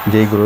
ஜெய்குரு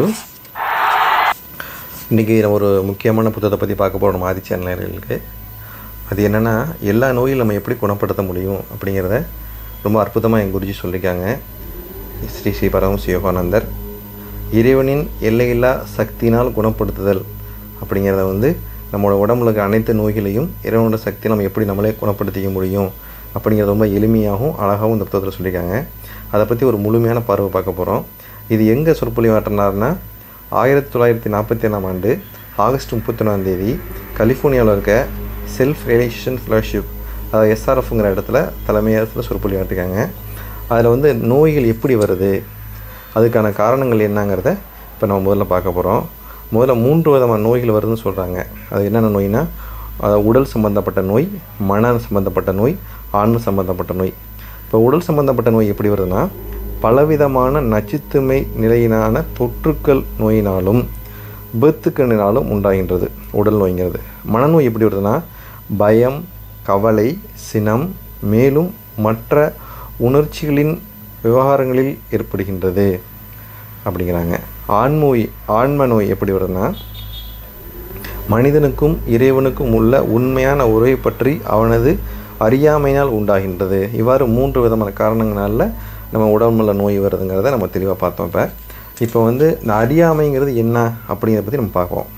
இன்றைக்கி நம்ம ஒரு முக்கியமான புத்தகத்தை பற்றி பார்க்க போகிறோம் நம்ம ஆதித்ய நேயர்களுக்கு அது என்னென்னா எல்லா நோயும் நம்ம எப்படி குணப்படுத்த முடியும் அப்படிங்கிறத ரொம்ப அற்புதமாக என் குருஜி சொல்லியிருக்காங்க ஸ்ரீ ஸ்ரீ பரமஸ் யோகானந்தர் இறைவனின் எல்லையில்லா சக்தியினால் குணப்படுத்துதல் அப்படிங்கிறத வந்து நம்மளோட உடம்புல இருக்க அனைத்து நோய்களையும் இறைவனோட சக்தியை நம்ம எப்படி நம்மளே குணப்படுத்திக்க முடியும் அப்படிங்கிறது ரொம்ப எளிமையாகவும் அழகாகவும் இந்த புத்தகத்தில் சொல்லியிருக்காங்க அதை பற்றி ஒரு முழுமையான பார்வை பார்க்க போகிறோம் இது எங்கே சொற்பொழிவாற்றினார்னா ஆயிரத்தி தொள்ளாயிரத்தி நாற்பத்தி ஏழாம் ஆண்டு ஆகஸ்ட் முப்பத்தொன்னாம் தேதி கலிஃபோர்னியாவில் இருக்க செல்ஃப் ரியலைசேஷன் ஃபெலோஷிப் அதாவது எஸ்ஆர்எஃப்ங்கிற இடத்துல தலைமையத்தில் சொற்பொழிவாட்டிருக்காங்க அதில் வந்து நோய்கள் எப்படி வருது அதுக்கான காரணங்கள் என்னங்கிறத இப்போ நம்ம முதல்ல பார்க்க போகிறோம் முதல்ல மூன்று விதமான நோய்கள் வருதுன்னு சொல்கிறாங்க அது என்னென்ன நோய்னா அதாவது உடல் சம்மந்தப்பட்ட நோய் மன சம்மந்தப்பட்ட நோய் ஆன்ம சம்மந்தப்பட்ட நோய் இப்போ உடல் சம்மந்தப்பட்ட நோய் எப்படி வருதுன்னா பலவிதமான நச்சுத்தன்மை நிலையிலான தொற்றுக்கள் நோயினாலும் பெத்துக்களினாலும் உண்டாகின்றது உடல் நோய்ங்கிறது மனநோய் எப்படி வருதுன்னா பயம் கவலை சினம் மேலும் மற்ற உணர்ச்சிகளின் விவகாரங்களில் ஏற்படுகின்றது அப்படிங்கிறாங்க ஆண்மோய் ஆன்ம நோய் எப்படி வருதுன்னா மனிதனுக்கும் இறைவனுக்கும் உள்ள உண்மையான உறவை பற்றி அவனது அறியாமையினால் உண்டாகின்றது இவ்வாறு மூன்று விதமான காரணங்களால நம்ம உடம்புல நோய் வருதுங்கிறத நம்ம தெளிவாக பார்த்தோம் இப்போ இப்போ வந்து இந்த அறியாமைங்கிறது என்ன அப்படிங்கிறத பற்றி நம்ம பார்ப்போம்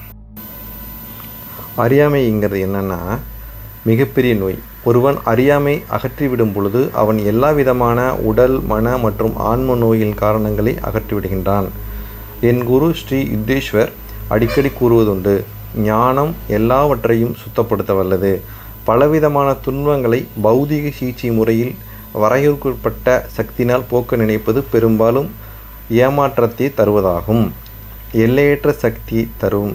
அறியாமைங்கிறது என்னென்னா மிகப்பெரிய நோய் ஒருவன் அறியாமை அகற்றிவிடும் பொழுது அவன் எல்லா விதமான உடல் மன மற்றும் ஆன்ம நோயின் காரணங்களை அகற்றிவிடுகின்றான் என் குரு ஸ்ரீ யுத்தேஸ்வர் அடிக்கடி கூறுவதுண்டு ஞானம் எல்லாவற்றையும் சுத்தப்படுத்த வல்லது பலவிதமான துன்பங்களை பௌதிக சிகிச்சை முறையில் வரையறுக்கப்பட்ட சக்தினால் போக்க நினைப்பது பெரும்பாலும் ஏமாற்றத்தை தருவதாகும் எல்லையற்ற சக்தி தரும்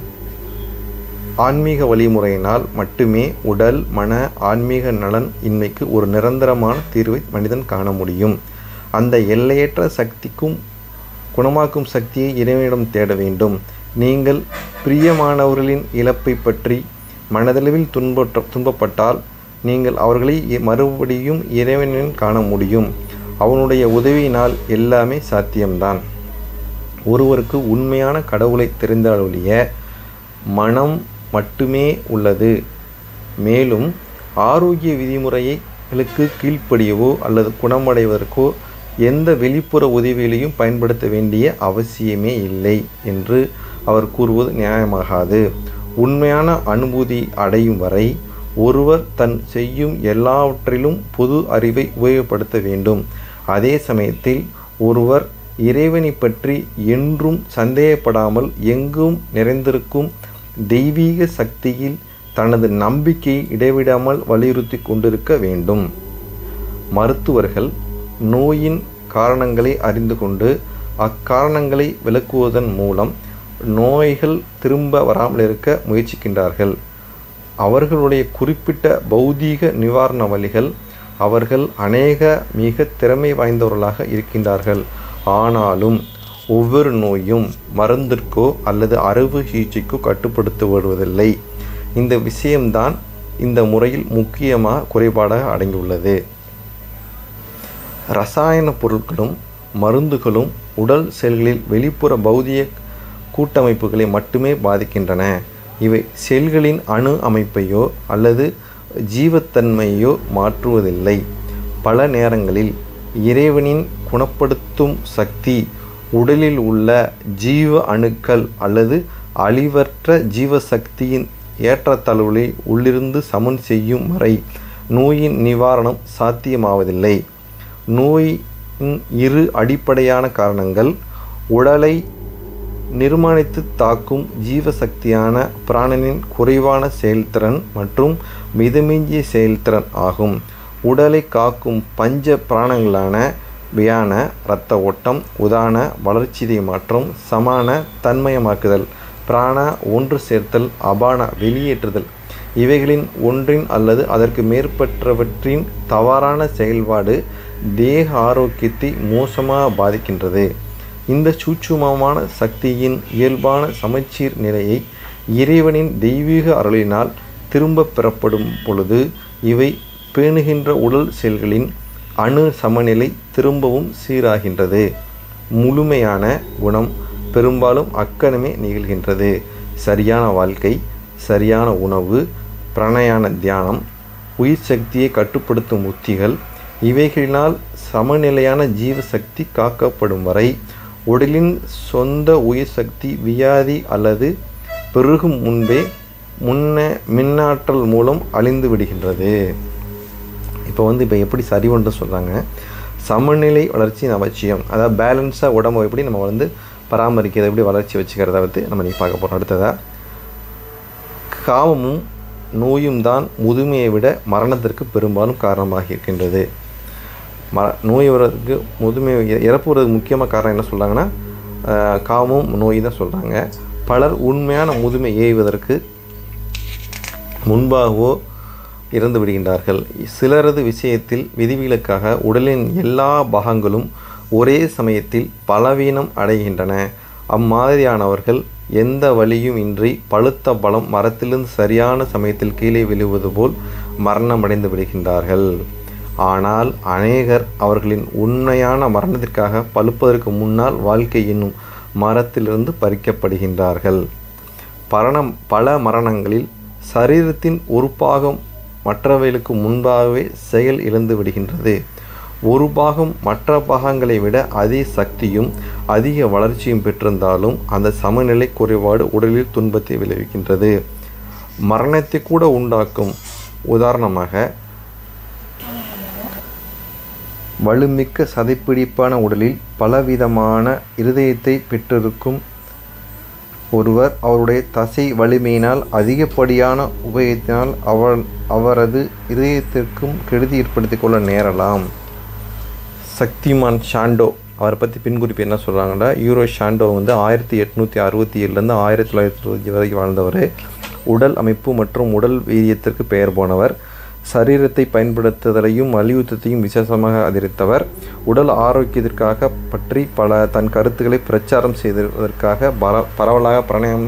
ஆன்மீக வழிமுறையினால் மட்டுமே உடல் மன ஆன்மீக நலன் இன்மைக்கு ஒரு நிரந்தரமான தீர்வை மனிதன் காண முடியும் அந்த எல்லையற்ற சக்திக்கும் குணமாக்கும் சக்தியை இறைவனிடம் தேட வேண்டும் நீங்கள் பிரியமானவர்களின் இழப்பை பற்றி மனதளவில் துன்பற்ற துன்பப்பட்டால் நீங்கள் அவர்களை மறுபடியும் இறைவனிடம் காண முடியும் அவனுடைய உதவியினால் எல்லாமே சாத்தியம்தான் ஒருவருக்கு உண்மையான கடவுளை தெரிந்தாலொழிய மனம் மட்டுமே உள்ளது மேலும் ஆரோக்கிய விதிமுறைகளுக்கு கீழ்ப்படியவோ அல்லது குணமடைவதற்கோ எந்த வெளிப்புற உதவிகளையும் பயன்படுத்த வேண்டிய அவசியமே இல்லை என்று அவர் கூறுவது நியாயமாகாது உண்மையான அனுபூதி அடையும் வரை ஒருவர் தன் செய்யும் எல்லாவற்றிலும் பொது அறிவை உபயோகப்படுத்த வேண்டும் அதே சமயத்தில் ஒருவர் இறைவனை பற்றி என்றும் சந்தேகப்படாமல் எங்கும் நிறைந்திருக்கும் தெய்வீக சக்தியில் தனது நம்பிக்கையை இடைவிடாமல் வலியுறுத்தி கொண்டிருக்க வேண்டும் மருத்துவர்கள் நோயின் காரணங்களை அறிந்து கொண்டு அக்காரணங்களை விளக்குவதன் மூலம் நோய்கள் திரும்ப வராமல் இருக்க முயற்சிக்கின்றார்கள் அவர்களுடைய குறிப்பிட்ட பௌதீக நிவாரண வழிகள் அவர்கள் அநேக மிக திறமை வாய்ந்தவர்களாக இருக்கின்றார்கள் ஆனாலும் ஒவ்வொரு நோயும் மருந்திற்கோ அல்லது அறுவை சிகிச்சைக்கோ கட்டுப்படுத்தப்படுவதில்லை இந்த விஷயம்தான் இந்த முறையில் முக்கியமாக குறைபாடாக அடங்கியுள்ளது ரசாயன பொருட்களும் மருந்துகளும் உடல் செல்களில் வெளிப்புற பௌதிக கூட்டமைப்புகளை மட்டுமே பாதிக்கின்றன இவை செல்களின் அணு அமைப்பையோ அல்லது ஜீவத்தன்மையோ மாற்றுவதில்லை பல நேரங்களில் இறைவனின் குணப்படுத்தும் சக்தி உடலில் உள்ள ஜீவ அணுக்கள் அல்லது அழிவற்ற ஜீவசக்தியின் ஏற்றத்தாழ்வுகளை உள்ளிருந்து சமன் செய்யும் வரை நோயின் நிவாரணம் சாத்தியமாவதில்லை நோயின் இரு அடிப்படையான காரணங்கள் உடலை நிர்மாணித்து தாக்கும் ஜீவசக்தியான பிராணனின் குறைவான செயல்திறன் மற்றும் மிதமிஞ்சிய செயல்திறன் ஆகும் உடலை காக்கும் பஞ்ச பிராணங்களான வியான இரத்த ஓட்டம் உதான வளர்ச்சிதை மாற்றம் சமான தன்மயமாக்குதல் பிராண ஒன்று சேர்த்தல் அபான வெளியேற்றுதல் இவைகளின் ஒன்றின் அல்லது அதற்கு மேற்பட்டவற்றின் தவறான செயல்பாடு தேக ஆரோக்கியத்தை மோசமாக பாதிக்கின்றது இந்த சூட்சுமமான சக்தியின் இயல்பான சமச்சீர் நிலையை இறைவனின் தெய்வீக அருளினால் திரும்ப பெறப்படும் பொழுது இவை பேணுகின்ற உடல் செல்களின் அணு சமநிலை திரும்பவும் சீராகின்றது முழுமையான குணம் பெரும்பாலும் அக்கணமே நிகழ்கின்றது சரியான வாழ்க்கை சரியான உணவு பிராணாயான தியானம் உயிர் சக்தியை கட்டுப்படுத்தும் உத்திகள் இவைகளினால் சமநிலையான ஜீவசக்தி காக்கப்படும் வரை உடலின் சொந்த உயிர் சக்தி வியாதி அல்லது பெருகும் முன்பே முன்ன மின்னாற்றல் மூலம் அழிந்து விடுகின்றது இப்போ வந்து இப்போ எப்படி சரி ஒன்று சொல்கிறாங்க சமநிலை வளர்ச்சியின் அவசியம் அதாவது பேலன்ஸாக உடம்பை எப்படி நம்ம வந்து பராமரிக்கிறது எப்படி வளர்ச்சி வச்சுக்கிறத வந்து நம்ம நீ பார்க்க போகிறோம் அடுத்ததாக காமமும் நோயும் தான் முதுமையை விட மரணத்திற்கு பெரும்பாலும் காரணமாக இருக்கின்றது ம நோய் வர்றதுக்கு முதுமை இறப்பு வர்றதுக்கு முக்கியமாக காரணம் என்ன சொல்கிறாங்கன்னா காமமும் நோய் தான் சொல்கிறாங்க பலர் உண்மையான முதுமை ஏய்வதற்கு முன்பாகவோ இறந்து விடுகின்றார்கள் சிலரது விஷயத்தில் விதிவிலக்காக உடலின் எல்லா பாகங்களும் ஒரே சமயத்தில் பலவீனம் அடைகின்றன அம்மாதிரியானவர்கள் எந்த வழியும் இன்றி பழுத்த பலம் மரத்திலிருந்து சரியான சமயத்தில் கீழே விழுவது போல் மரணமடைந்து விடுகின்றார்கள் ஆனால் அநேகர் அவர்களின் உண்மையான மரணத்திற்காக பழுப்பதற்கு முன்னால் வாழ்க்கை என்னும் மரத்திலிருந்து பறிக்கப்படுகின்றார்கள் பரணம் பல மரணங்களில் சரீரத்தின் ஒரு பாகம் மற்றவைகளுக்கு முன்பாகவே செயல் இழந்து விடுகின்றது ஒரு பாகம் மற்ற பாகங்களை விட அதிக சக்தியும் அதிக வளர்ச்சியும் பெற்றிருந்தாலும் அந்த சமநிலை குறைபாடு உடலில் துன்பத்தை விளைவிக்கின்றது மரணத்தை கூட உண்டாக்கும் உதாரணமாக வலுமிக்க சதைப்பிடிப்பான உடலில் பலவிதமான இருதயத்தை பெற்றிருக்கும் ஒருவர் அவருடைய தசை வலிமையினால் அதிகப்படியான உபயோகத்தினால் அவர் அவரது இதயத்திற்கும் கெடுதி ஏற்படுத்தி கொள்ள நேரலாம் சக்திமான் ஷாண்டோ அவரை பற்றி பின்குறிப்பு என்ன சொல்கிறாங்கன்னா யூரோ ஷாண்டோ வந்து ஆயிரத்தி எட்நூற்றி அறுபத்தி ஏழுலேருந்து ஆயிரத்தி தொள்ளாயிரத்தி இருபத்தி வரைக்கும் வாழ்ந்தவர் உடல் அமைப்பு மற்றும் உடல் வீரியத்திற்கு பெயர் போனவர் சரீரத்தை பயன்படுத்துதலையும் மல்யுத்தத்தையும் விசேஷமாக அதிரித்தவர் உடல் ஆரோக்கியத்திற்காக பற்றி பல தன் கருத்துக்களை பிரச்சாரம் செய்வதற்காக பர பரவலாக பிரணயம்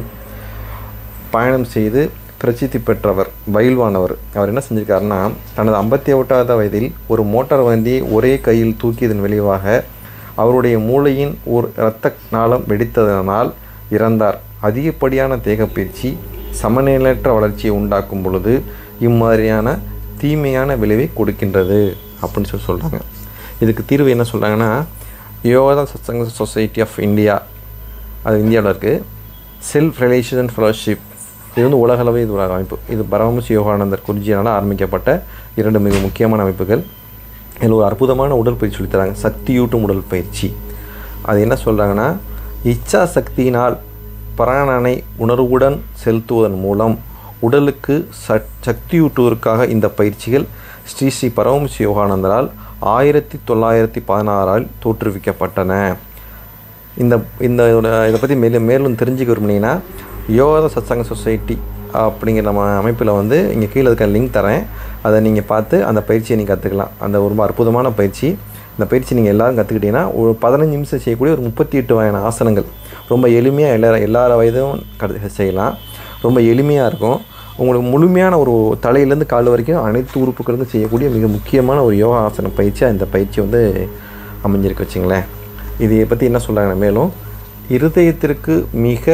பயணம் செய்து பிரசித்தி பெற்றவர் பயில்வானவர் அவர் என்ன செஞ்சிருக்காருன்னா தனது ஐம்பத்தி எட்டாவது வயதில் ஒரு மோட்டார் வண்டியை ஒரே கையில் தூக்கியதன் விளைவாக அவருடைய மூளையின் ஒரு இரத்த நாளம் வெடித்ததனால் இறந்தார் அதிகப்படியான தேகப்பயிற்சி சமநிலையற்ற வளர்ச்சியை உண்டாக்கும் பொழுது இம்மாதிரியான தீமையான விளைவை கொடுக்கின்றது அப்படின்னு சொல்லி சொல்கிறாங்க இதுக்கு தீர்வு என்ன சொல்கிறாங்கன்னா Yoga Satsanga society of India அது இந்தியாவில் இருக்குது செல்ஃப் ரிலேஷன் ஃபெலோஷிப் இது வந்து உலகளவு இது ஒரு அமைப்பு இது பரமசி யோகானந்தர் குருஜியால் ஆரம்பிக்கப்பட்ட இரண்டு மிக முக்கியமான அமைப்புகள் இதில் ஒரு அற்புதமான உடற்பயிற்சி சொல்லித்தராங்க சக்தியூட்டும் உடற்பயிற்சி அது என்ன சொல்கிறாங்கன்னா இச்சா சக்தியினால் பிராணனை உணர்வுடன் செலுத்துவதன் மூலம் உடலுக்கு சட் சக்தியூட்டுவதற்காக இந்த பயிற்சிகள் ஸ்ரீ ஸ்ரீ பரமசி யோகானந்தரால் ஆயிரத்தி தொள்ளாயிரத்தி பதினாறால் தோற்றுவிக்கப்பட்டன இந்த இந்த இதை பற்றி மேலும் மேலும் தெரிஞ்சுக்க விரும்பினீங்கன்னா யோகா சத்சங்க சொசைட்டி அப்படிங்கிற நம்ம அமைப்பில் வந்து இங்கே கீழே இருக்க லிங்க் தரேன் அதை நீங்கள் பார்த்து அந்த பயிற்சியை நீங்கள் கற்றுக்கலாம் அந்த ரொம்ப அற்புதமான பயிற்சி இந்த பயிற்சி நீங்கள் எல்லோரும் கற்றுக்கிட்டீங்கன்னா ஒரு பதினஞ்சு நிமிஷம் செய்யக்கூடிய ஒரு முப்பத்தி எட்டு வகையான ஆசனங்கள் ரொம்ப எளிமையாக எல்லா எல்லார வயதும் கற்று செய்யலாம் ரொம்ப எளிமையாக இருக்கும் உங்களுக்கு முழுமையான ஒரு தலையிலேருந்து கால் வரைக்கும் அனைத்து உறுப்புகளுக்கும் செய்யக்கூடிய மிக முக்கியமான ஒரு யோகா ஆசன பயிற்சியாக இந்த பயிற்சி வந்து அமைஞ்சிருக்கு வச்சுங்களேன் இதை பற்றி என்ன சொல்கிறாங்க மேலும் இருதயத்திற்கு மிக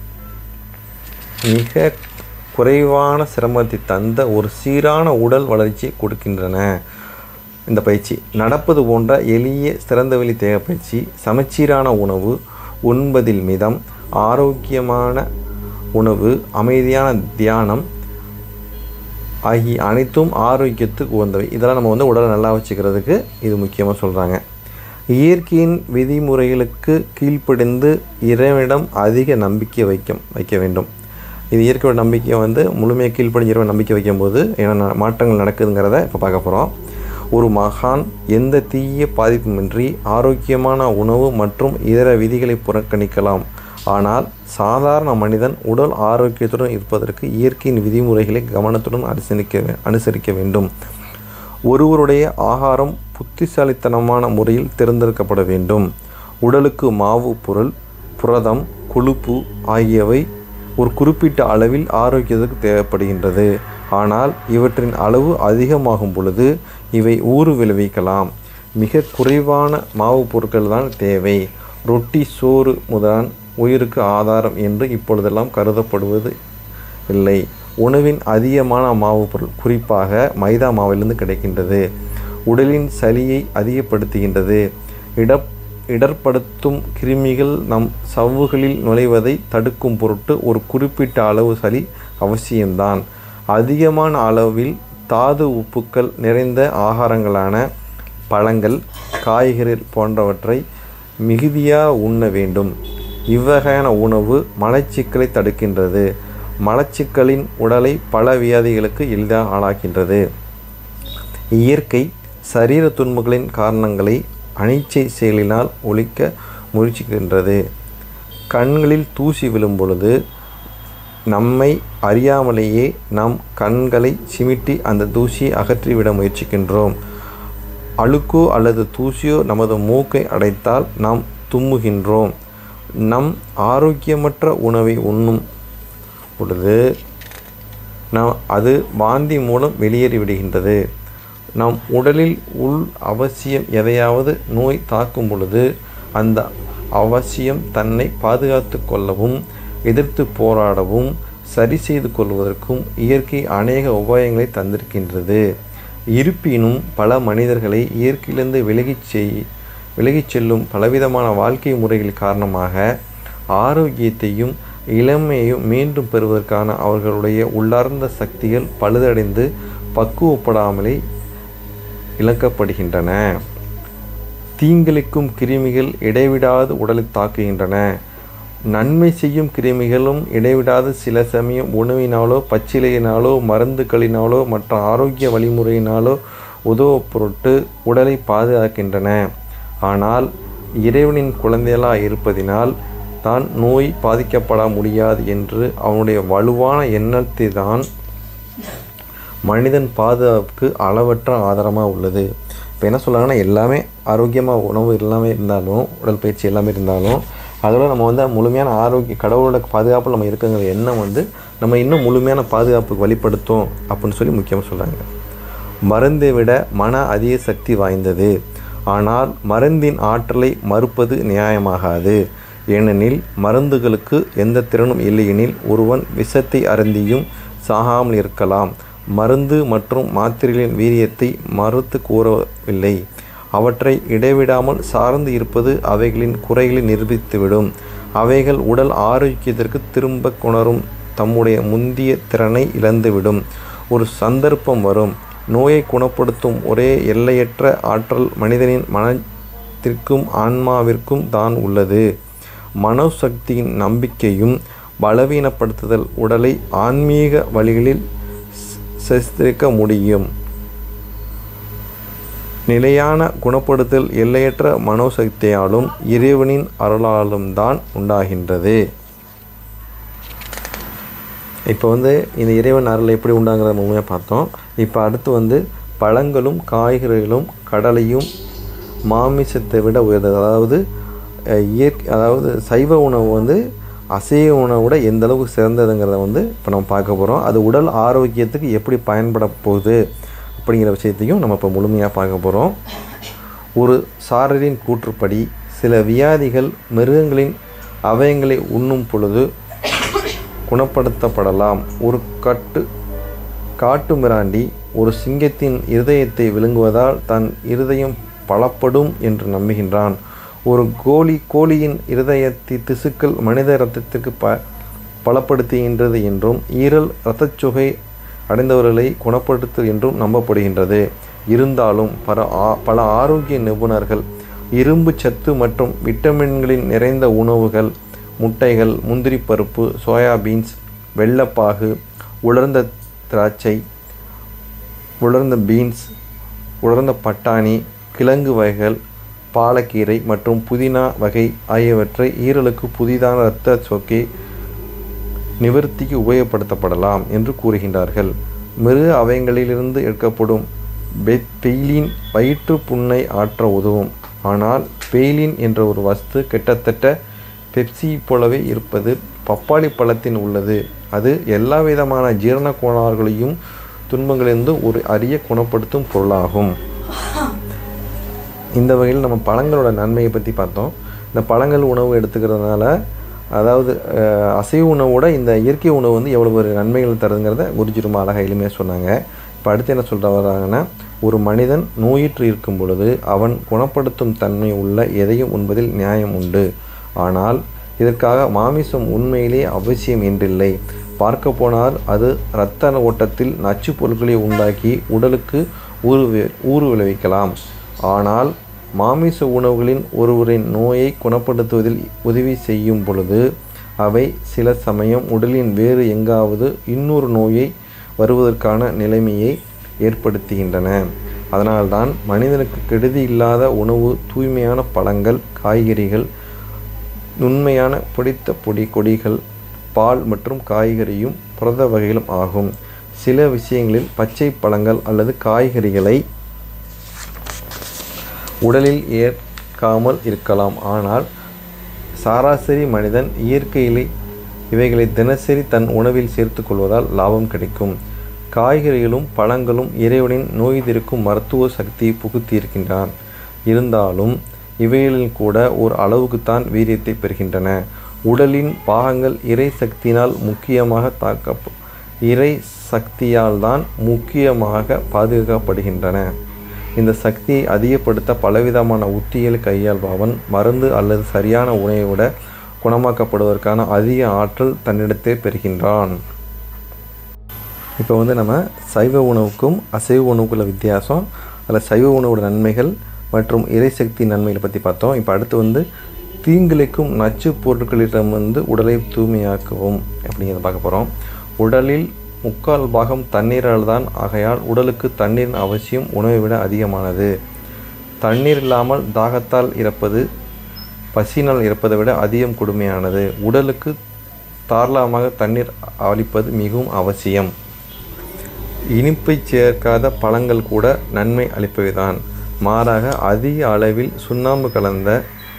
மிக குறைவான சிரமத்தை தந்த ஒரு சீரான உடல் வளர்ச்சி கொடுக்கின்றன இந்த பயிற்சி நடப்பது போன்ற எளிய திறந்தவெளி தேக பயிற்சி சமச்சீரான உணவு உண்பதில் மிதம் ஆரோக்கியமான உணவு அமைதியான தியானம் ஆகிய அனைத்தும் ஆரோக்கியத்துக்கு உகந்தவை இதெல்லாம் நம்ம வந்து உடலை நல்லா வச்சுக்கிறதுக்கு இது முக்கியமாக சொல்கிறாங்க இயற்கையின் விதிமுறைகளுக்கு கீழ்ப்படிந்து இறைவனிடம் அதிக நம்பிக்கை வைக்க வைக்க வேண்டும் இது இயற்கையோட நம்பிக்கையை வந்து முழுமையாக கீழ்ப்படிஞ்சு இறைவன் நம்பிக்கை வைக்கும்போது என்ன மாற்றங்கள் நடக்குதுங்கிறத இப்போ பார்க்க போகிறோம் ஒரு மகான் எந்த தீய பாதிப்புமின்றி ஆரோக்கியமான உணவு மற்றும் இதர விதிகளை புறக்கணிக்கலாம் ஆனால் சாதாரண மனிதன் உடல் ஆரோக்கியத்துடன் இருப்பதற்கு இயற்கையின் விதிமுறைகளை கவனத்துடன் அனுசரிக்க அனுசரிக்க வேண்டும் ஒருவருடைய ஆகாரம் புத்திசாலித்தனமான முறையில் தேர்ந்தெடுக்கப்பட வேண்டும் உடலுக்கு மாவு பொருள் புரதம் கொழுப்பு ஆகியவை ஒரு குறிப்பிட்ட அளவில் ஆரோக்கியத்துக்கு தேவைப்படுகின்றது ஆனால் இவற்றின் அளவு அதிகமாகும் பொழுது இவை ஊறு விளைவிக்கலாம் மிக குறைவான மாவு பொருட்கள் தான் தேவை ரொட்டி சோறு முதலான உயிருக்கு ஆதாரம் என்று இப்பொழுதெல்லாம் கருதப்படுவது இல்லை உணவின் அதிகமான மாவு பொருள் குறிப்பாக மைதா மாவிலிருந்து கிடைக்கின்றது உடலின் சளியை அதிகப்படுத்துகின்றது இட இடர்படுத்தும் கிருமிகள் நம் சவ்வுகளில் நுழைவதை தடுக்கும் பொருட்டு ஒரு குறிப்பிட்ட அளவு சளி அவசியம்தான் அதிகமான அளவில் தாது உப்புக்கள் நிறைந்த ஆகாரங்களான பழங்கள் காய்கறி போன்றவற்றை மிகுதியாக உண்ண வேண்டும் இவ்வகையான உணவு மலச்சிக்கலை தடுக்கின்றது மலச்சிக்கலின் உடலை பல வியாதிகளுக்கு எளிதாக ஆளாக்கின்றது இயற்கை சரீர துன்பங்களின் காரணங்களை அனிச்சை செயலினால் ஒழிக்க முயற்சிக்கின்றது கண்களில் தூசி விழும் பொழுது நம்மை அறியாமலேயே நம் கண்களை சிமிட்டி அந்த தூசியை அகற்றிவிட முயற்சிக்கின்றோம் அழுக்கோ அல்லது தூசியோ நமது மூக்கை அடைத்தால் நாம் தும்முகின்றோம் நம் ஆரோக்கியமற்ற உணவை உண்ணும் பொழுது நாம் அது வாந்தி மூலம் வெளியேறி விடுகின்றது நம் உடலில் உள் அவசியம் எதையாவது நோய் தாக்கும் பொழுது அந்த அவசியம் தன்னை பாதுகாத்து கொள்ளவும் எதிர்த்து போராடவும் சரி செய்து கொள்வதற்கும் இயற்கை அநேக உபாயங்களை தந்திருக்கின்றது இருப்பினும் பல மனிதர்களை இயற்கையிலிருந்து விலகிச் செய் விலகிச் செல்லும் பலவிதமான வாழ்க்கை முறைகள் காரணமாக ஆரோக்கியத்தையும் இளமையையும் மீண்டும் பெறுவதற்கான அவர்களுடைய உள்ளார்ந்த சக்திகள் பழுதடைந்து பக்குவப்படாமலே இழக்கப்படுகின்றன தீங்கிழைக்கும் கிருமிகள் இடைவிடாது உடலை தாக்குகின்றன நன்மை செய்யும் கிருமிகளும் இடைவிடாது சில சமயம் உணவினாலோ பச்சிலையினாலோ மருந்துகளினாலோ மற்ற ஆரோக்கிய வழிமுறையினாலோ உதவ பொருட்டு உடலை பாதுகாக்கின்றன ஆனால் இறைவனின் குழந்தைகளாக இருப்பதினால் தான் நோய் பாதிக்கப்பட முடியாது என்று அவனுடைய வலுவான எண்ணத்தை தான் மனிதன் பாதுகாப்புக்கு அளவற்ற ஆதாரமாக உள்ளது இப்போ என்ன சொல்கிறாங்கன்னா எல்லாமே ஆரோக்கியமாக உணவு எல்லாமே இருந்தாலும் உடற்பயிற்சி எல்லாமே இருந்தாலும் அதோட நம்ம வந்து முழுமையான ஆரோக்கிய கடவுளோட பாதுகாப்பில் நம்ம இருக்குங்கிற எண்ணம் வந்து நம்ம இன்னும் முழுமையான பாதுகாப்புக்கு வழிப்படுத்தும் அப்படின்னு சொல்லி முக்கியமாக சொல்கிறாங்க மருந்தை விட மன அதிக சக்தி வாய்ந்தது ஆனால் மருந்தின் ஆற்றலை மறுப்பது நியாயமாகாது ஏனெனில் மருந்துகளுக்கு எந்த திறனும் இல்லையெனில் ஒருவன் விஷத்தை அருந்தியும் சாகாமல் இருக்கலாம் மருந்து மற்றும் மாத்திரைகளின் வீரியத்தை மறுத்து கூறவில்லை அவற்றை இடைவிடாமல் சார்ந்து இருப்பது அவைகளின் குறைகளை நிரூபித்துவிடும் அவைகள் உடல் ஆரோக்கியத்திற்கு திரும்ப கொணரும் தம்முடைய முந்திய திறனை இழந்துவிடும் ஒரு சந்தர்ப்பம் வரும் நோயை குணப்படுத்தும் ஒரே எல்லையற்ற ஆற்றல் மனிதனின் மனத்திற்கும் ஆன்மாவிற்கும் தான் உள்ளது மனோசக்தியின் நம்பிக்கையும் பலவீனப்படுத்துதல் உடலை ஆன்மீக வழிகளில் சித்தரிக்க முடியும் நிலையான குணப்படுத்தல் எல்லையற்ற மனோசக்தியாலும் இறைவனின் அருளாலும் தான் உண்டாகின்றது இப்போ வந்து இந்த இறைவன் அருள் எப்படி உண்டாங்கிறத முழுமையாக பார்த்தோம் இப்போ அடுத்து வந்து பழங்களும் காய்கறிகளும் கடலையும் மாமிசத்தை விட உயர்ந்தது அதாவது இயற்கை அதாவது சைவ உணவு வந்து அசைவ உணவை விட எந்த அளவுக்கு சிறந்ததுங்கிறத வந்து இப்போ நம்ம பார்க்க போகிறோம் அது உடல் ஆரோக்கியத்துக்கு எப்படி பயன்பட போகுது அப்படிங்கிற விஷயத்தையும் நம்ம இப்போ முழுமையாக பார்க்க போகிறோம் ஒரு சாரரின் கூற்றுப்படி சில வியாதிகள் மிருகங்களின் அவயங்களை உண்ணும் பொழுது குணப்படுத்தப்படலாம் ஒரு கட்டு காட்டு மிராண்டி ஒரு சிங்கத்தின் இருதயத்தை விழுங்குவதால் தன் இருதயம் பலப்படும் என்று நம்புகின்றான் ஒரு கோழி கோழியின் இருதயத்தை திசுக்கள் மனித இரத்தத்திற்கு ப பலப்படுத்துகின்றது என்றும் ஈரல் இரத்தச்சுகை அடைந்தவர்களை குணப்படுத்து என்றும் நம்பப்படுகின்றது இருந்தாலும் பல பல ஆரோக்கிய நிபுணர்கள் இரும்பு சத்து மற்றும் விட்டமின்களின் நிறைந்த உணவுகள் முட்டைகள் முந்திரி பருப்பு சோயாபீன்ஸ் வெள்ளப்பாகு உலர்ந்த திராட்சை உலர்ந்த பீன்ஸ் உலர்ந்த பட்டாணி கிழங்கு வகைகள் பாலக்கீரை மற்றும் புதினா வகை ஆகியவற்றை ஈரலுக்கு புதிதான இரத்த சொக்கை நிவர்த்திக்கு உபயோகப்படுத்தப்படலாம் என்று கூறுகின்றார்கள் மிருக அவயங்களிலிருந்து எடுக்கப்படும் பெயிலின் வயிற்று புண்ணை ஆற்ற உதவும் ஆனால் பெயிலின் என்ற ஒரு வஸ்து கிட்டத்தட்ட பெப்சி போலவே இருப்பது பப்பாளி பழத்தின் உள்ளது அது எல்லா விதமான ஜீரண கோளாறுகளையும் துன்பங்களிலிருந்து ஒரு அரிய குணப்படுத்தும் பொருளாகும் இந்த வகையில் நம்ம பழங்களோட நன்மையை பற்றி பார்த்தோம் இந்த பழங்கள் உணவு எடுத்துக்கிறதுனால அதாவது அஹ், அசைவ உணவோட இந்த இயற்கை உணவு வந்து எவ்வளோ ஒரு நன்மைகள் தருதுங்கிறத குருஜி ரொம்ப அழகாக எளிமையாக சொன்னாங்க இப்போ அடுத்து என்ன சொல்கிற வராங்கன்னா ஒரு மனிதன் நோயுற்று இருக்கும் பொழுது அவன் குணப்படுத்தும் தன்மை உள்ள எதையும் உண்பதில் நியாயம் உண்டு ஆனால் இதற்காக மாமிசம் உண்மையிலே அவசியம் என்றில்லை பார்க்க போனால் அது இரத்த ஓட்டத்தில் நச்சுப் பொருட்களை உண்டாக்கி உடலுக்கு ஊறு வி- ஊறு விளைவிக்கலாம் ஆனால் மாமிச உணவுகளின் ஒருவரின் நோயை குணப்படுத்துவதில் உதவி செய்யும் பொழுது அவை சில சமயம் உடலின் வேறு எங்காவது இன்னொரு நோயை வருவதற்கான நிலைமையை ஏற்படுத்துகின்றன அதனால்தான் மனிதனுக்கு கெடுதி இல்லாத உணவு தூய்மையான பழங்கள் காய்கறிகள் நுண்மையான பொடித்த பொடி கொடிகள் பால் மற்றும் காய்கறியும் புரத வகைகளும் ஆகும் சில விஷயங்களில் பச்சை பழங்கள் அல்லது காய்கறிகளை உடலில் ஏற்காமல் இருக்கலாம் ஆனால் சராசரி மனிதன் இயற்கையிலே இவைகளை தினசரி தன் உணவில் சேர்த்து கொள்வதால் லாபம் கிடைக்கும் காய்கறிகளும் பழங்களும் இறைவனின் நோய் தீர்க்கும் மருத்துவ சக்தியை புகுத்தியிருக்கின்றான் இருந்தாலும் இவைகளில் கூட ஒரு அளவுக்குத்தான் வீரியத்தை பெறுகின்றன உடலின் பாகங்கள் இறை சக்தியினால் முக்கியமாக தாக்க இறை சக்தியால் தான் முக்கியமாக பாதுகாக்கப்படுகின்றன இந்த சக்தியை அதிகப்படுத்த பலவிதமான உத்திகளை கையாள்பவன் மருந்து அல்லது சரியான உணவை விட குணமாக்கப்படுவதற்கான அதிக ஆற்றல் தன்னிடத்தே பெறுகின்றான் இப்போ வந்து நம்ம சைவ உணவுக்கும் அசைவ உணவுக்குள்ள வித்தியாசம் அதில் சைவ உணவோட நன்மைகள் மற்றும் இறைசக்தி நன்மைகளை பற்றி பார்த்தோம் இப்போ அடுத்து வந்து தீங்கிழைக்கும் நச்சு பொருட்களிடம் வந்து உடலை தூய்மையாக்கவும் அப்படிங்கிறத பார்க்க போகிறோம் உடலில் முக்கால் பாகம் தண்ணீரால் தான் ஆகையால் உடலுக்கு தண்ணீரின் அவசியம் உணவை விட அதிகமானது தண்ணீர் இல்லாமல் தாகத்தால் இறப்பது பசியினால் இறப்பதை விட அதிகம் கொடுமையானது உடலுக்கு தாராளமாக தண்ணீர் அளிப்பது மிகவும் அவசியம் இனிப்பை சேர்க்காத பழங்கள் கூட நன்மை அளிப்பவைதான் மாறாக அதிக அளவில் சுண்ணாம்பு கலந்த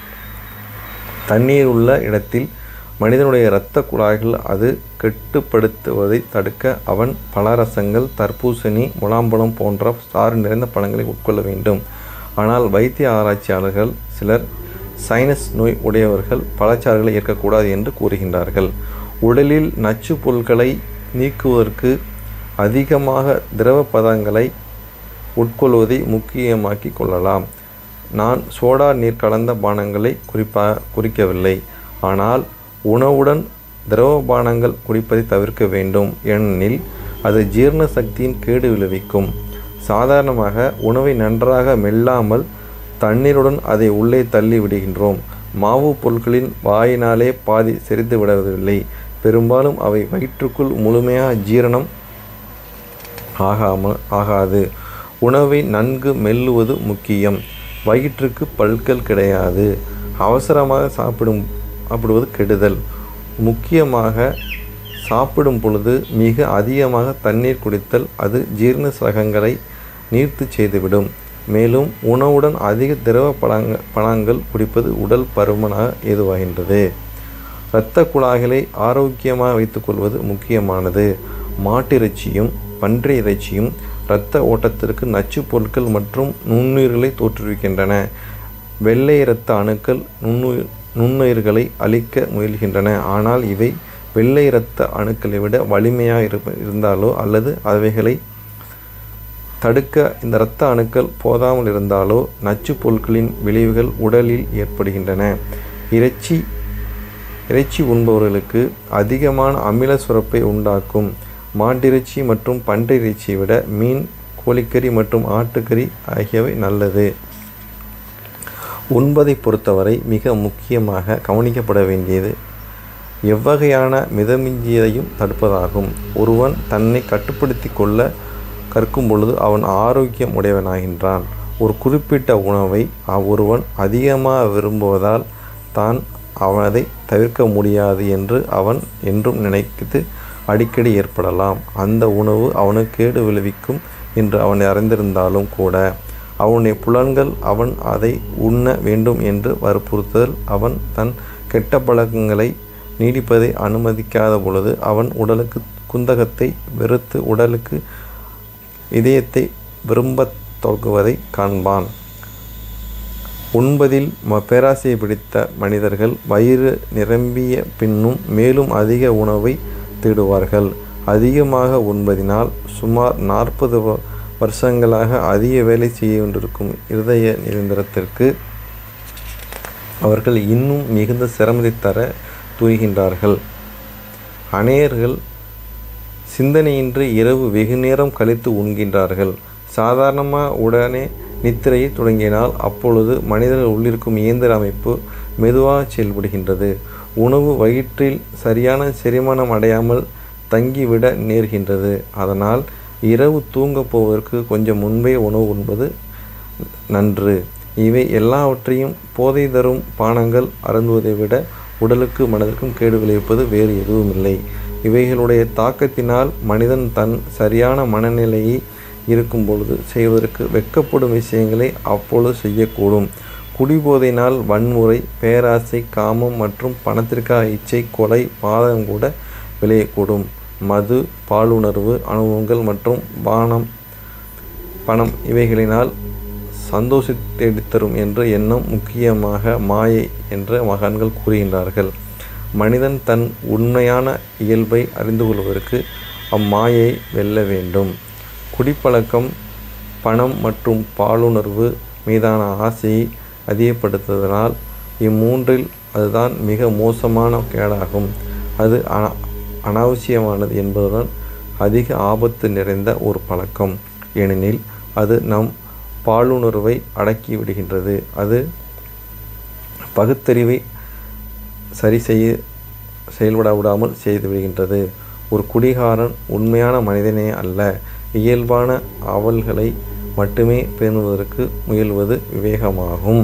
தண்ணீர் உள்ள இடத்தில் மனிதனுடைய இரத்த குழாய்கள் அது கெட்டுப்படுத்துவதை தடுக்க அவன் பலரசங்கள் தர்பூசணி முலாம்பழம் போன்ற சாறு நிறைந்த பழங்களை உட்கொள்ள வேண்டும் ஆனால் வைத்திய ஆராய்ச்சியாளர்கள் சிலர் சைனஸ் நோய் உடையவர்கள் பழச்சாறுகளை ஏற்கக்கூடாது என்று கூறுகின்றார்கள் உடலில் நச்சு பொருட்களை நீக்குவதற்கு அதிகமாக திரவ பதங்களை உட்கொள்வதை முக்கியமாக்கி கொள்ளலாம் நான் சோடா நீர் கலந்த பானங்களை குறிப்பா குறிக்கவில்லை ஆனால் உணவுடன் திரவ பானங்கள் குடிப்பதை தவிர்க்க வேண்டும் ஏனெனில் அது ஜீரண சக்தியின் கேடு விளைவிக்கும் சாதாரணமாக உணவை நன்றாக மெல்லாமல் தண்ணீருடன் அதை உள்ளே தள்ளி விடுகின்றோம் மாவு பொருட்களின் வாயினாலே பாதி செறிந்து விடுவதில்லை பெரும்பாலும் அவை வயிற்றுக்குள் முழுமையாக ஜீரணம் ஆகாமல் ஆகாது உணவை நன்கு மெல்லுவது முக்கியம் வயிற்றுக்கு பல்கள் கிடையாது அவசரமாக சாப்பிடும் சாப்பிடுவது கெடுதல் முக்கியமாக சாப்பிடும் பொழுது மிக அதிகமாக தண்ணீர் குடித்தல் அது ஜீரண சகங்களை நீர்த்து செய்துவிடும் மேலும் உணவுடன் அதிக திரவ பழங்க பழங்கள் குடிப்பது உடல் பருமனாக ஏதுவாகின்றது இரத்த குழாய்களை ஆரோக்கியமாக வைத்துக்கொள்வது முக்கியமானது மாட்டிறைச்சியும் பன்றி இறைச்சியும் இரத்த ஓட்டத்திற்கு நச்சுப் பொருட்கள் மற்றும் நுண்ணுயிர்களை தோற்றுவிக்கின்றன வெள்ளை இரத்த அணுக்கள் நுண்ணுயிர் நுண்ணுயிர்களை அழிக்க முயல்கின்றன ஆனால் இவை வெள்ளை இரத்த அணுக்களை விட வலிமையாக இருப்ப இருந்தாலோ அல்லது அவைகளை தடுக்க இந்த இரத்த அணுக்கள் போதாமல் இருந்தாலோ நச்சுப் பொருட்களின் விளைவுகள் உடலில் ஏற்படுகின்றன இறைச்சி இறைச்சி உண்பவர்களுக்கு அதிகமான அமில சுரப்பை உண்டாக்கும் மாட்டிறைச்சி மற்றும் பன்றி இறைச்சியை விட மீன் கோழிக்கறி மற்றும் ஆட்டுக்கறி ஆகியவை நல்லது உண்பதை பொறுத்தவரை மிக முக்கியமாக கவனிக்கப்பட வேண்டியது எவ்வகையான மிதமிஞ்சியதையும் தடுப்பதாகும் ஒருவன் தன்னை கட்டுப்படுத்தி கொள்ள கற்கும் பொழுது அவன் ஆரோக்கியம் உடையவனாகின்றான் ஒரு குறிப்பிட்ட உணவை ஒருவன் அதிகமாக விரும்புவதால் தான் அவனதை தவிர்க்க முடியாது என்று அவன் என்றும் நினைத்து அடிக்கடி ஏற்படலாம் அந்த உணவு அவனுக்கு கேடு விளைவிக்கும் என்று அவன் அறிந்திருந்தாலும் கூட அவனுடைய புலன்கள் அவன் அதை உண்ண வேண்டும் என்று வற்புறுத்தல் அவன் தன் கெட்ட பழக்கங்களை நீடிப்பதை அனுமதிக்காத பொழுது அவன் உடலுக்கு குந்தகத்தை வெறுத்து உடலுக்கு இதயத்தை விரும்பத் தொடங்குவதை காண்பான் உண்பதில் ம பேராசையை பிடித்த மனிதர்கள் வயிறு நிரம்பிய பின்னும் மேலும் அதிக உணவை தேடுவார்கள் அதிகமாக உண்பதினால் சுமார் நாற்பது வருஷங்களாக அதிக வேலை செய்ய கொண்டிருக்கும் இருதய நிரந்தரத்திற்கு அவர்கள் இன்னும் மிகுந்த சிரமத்தை தர துணிகின்றார்கள் அநேகர்கள் சிந்தனையின்றி இரவு வெகு நேரம் கழித்து உண்கின்றார்கள் சாதாரணமாக உடனே நித்திரையை தொடங்கினால் அப்பொழுது மனிதர்கள் உள்ளிருக்கும் இயந்திர அமைப்பு மெதுவாக செயல்படுகின்றது உணவு வயிற்றில் சரியான செரிமானம் அடையாமல் தங்கிவிட நேர்கின்றது அதனால் இரவு தூங்கப் போவதற்கு கொஞ்சம் முன்பே உணவு உண்பது நன்று இவை எல்லாவற்றையும் போதை தரும் பானங்கள் அருந்துவதை விட உடலுக்கு மனதிற்கும் கேடு விளைவிப்பது வேறு எதுவுமில்லை இவைகளுடைய தாக்கத்தினால் மனிதன் தன் சரியான மனநிலையை இருக்கும் பொழுது செய்வதற்கு வெட்கப்படும் விஷயங்களை அப்பொழுது செய்யக்கூடும் குடிபோதையினால் வன்முறை பேராசை காமம் மற்றும் பணத்திற்காக இச்சை கொலை பாதகம் கூட விளையக்கூடும் மது பாலுணர்வு அனுபவங்கள் மற்றும் பானம் பணம் இவைகளினால் சந்தோஷத்தை தரும் என்ற எண்ணம் முக்கியமாக மாயை என்று மகான்கள் கூறுகின்றார்கள் மனிதன் தன் உண்மையான இயல்பை அறிந்து கொள்வதற்கு அம்மாயை வெல்ல வேண்டும் குடிப்பழக்கம் பணம் மற்றும் பாலுணர்வு மீதான ஆசையை அதிகப்படுத்துவதனால் இம்மூன்றில் அதுதான் மிக மோசமான கேடாகும் அது அனா அனாவசியமானது என்பதுடன் அதிக ஆபத்து நிறைந்த ஒரு பழக்கம் ஏனெனில் அது நம் பாலுணர்வை அடக்கி விடுகின்றது அது பகுத்தறிவை சரி செய்ய செயல்பட விடாமல் செய்து விடுகின்றது ஒரு குடிகாரன் உண்மையான மனிதனே அல்ல இயல்பான ஆவல்களை மட்டுமே பேணுவதற்கு முயல்வது விவேகமாகும்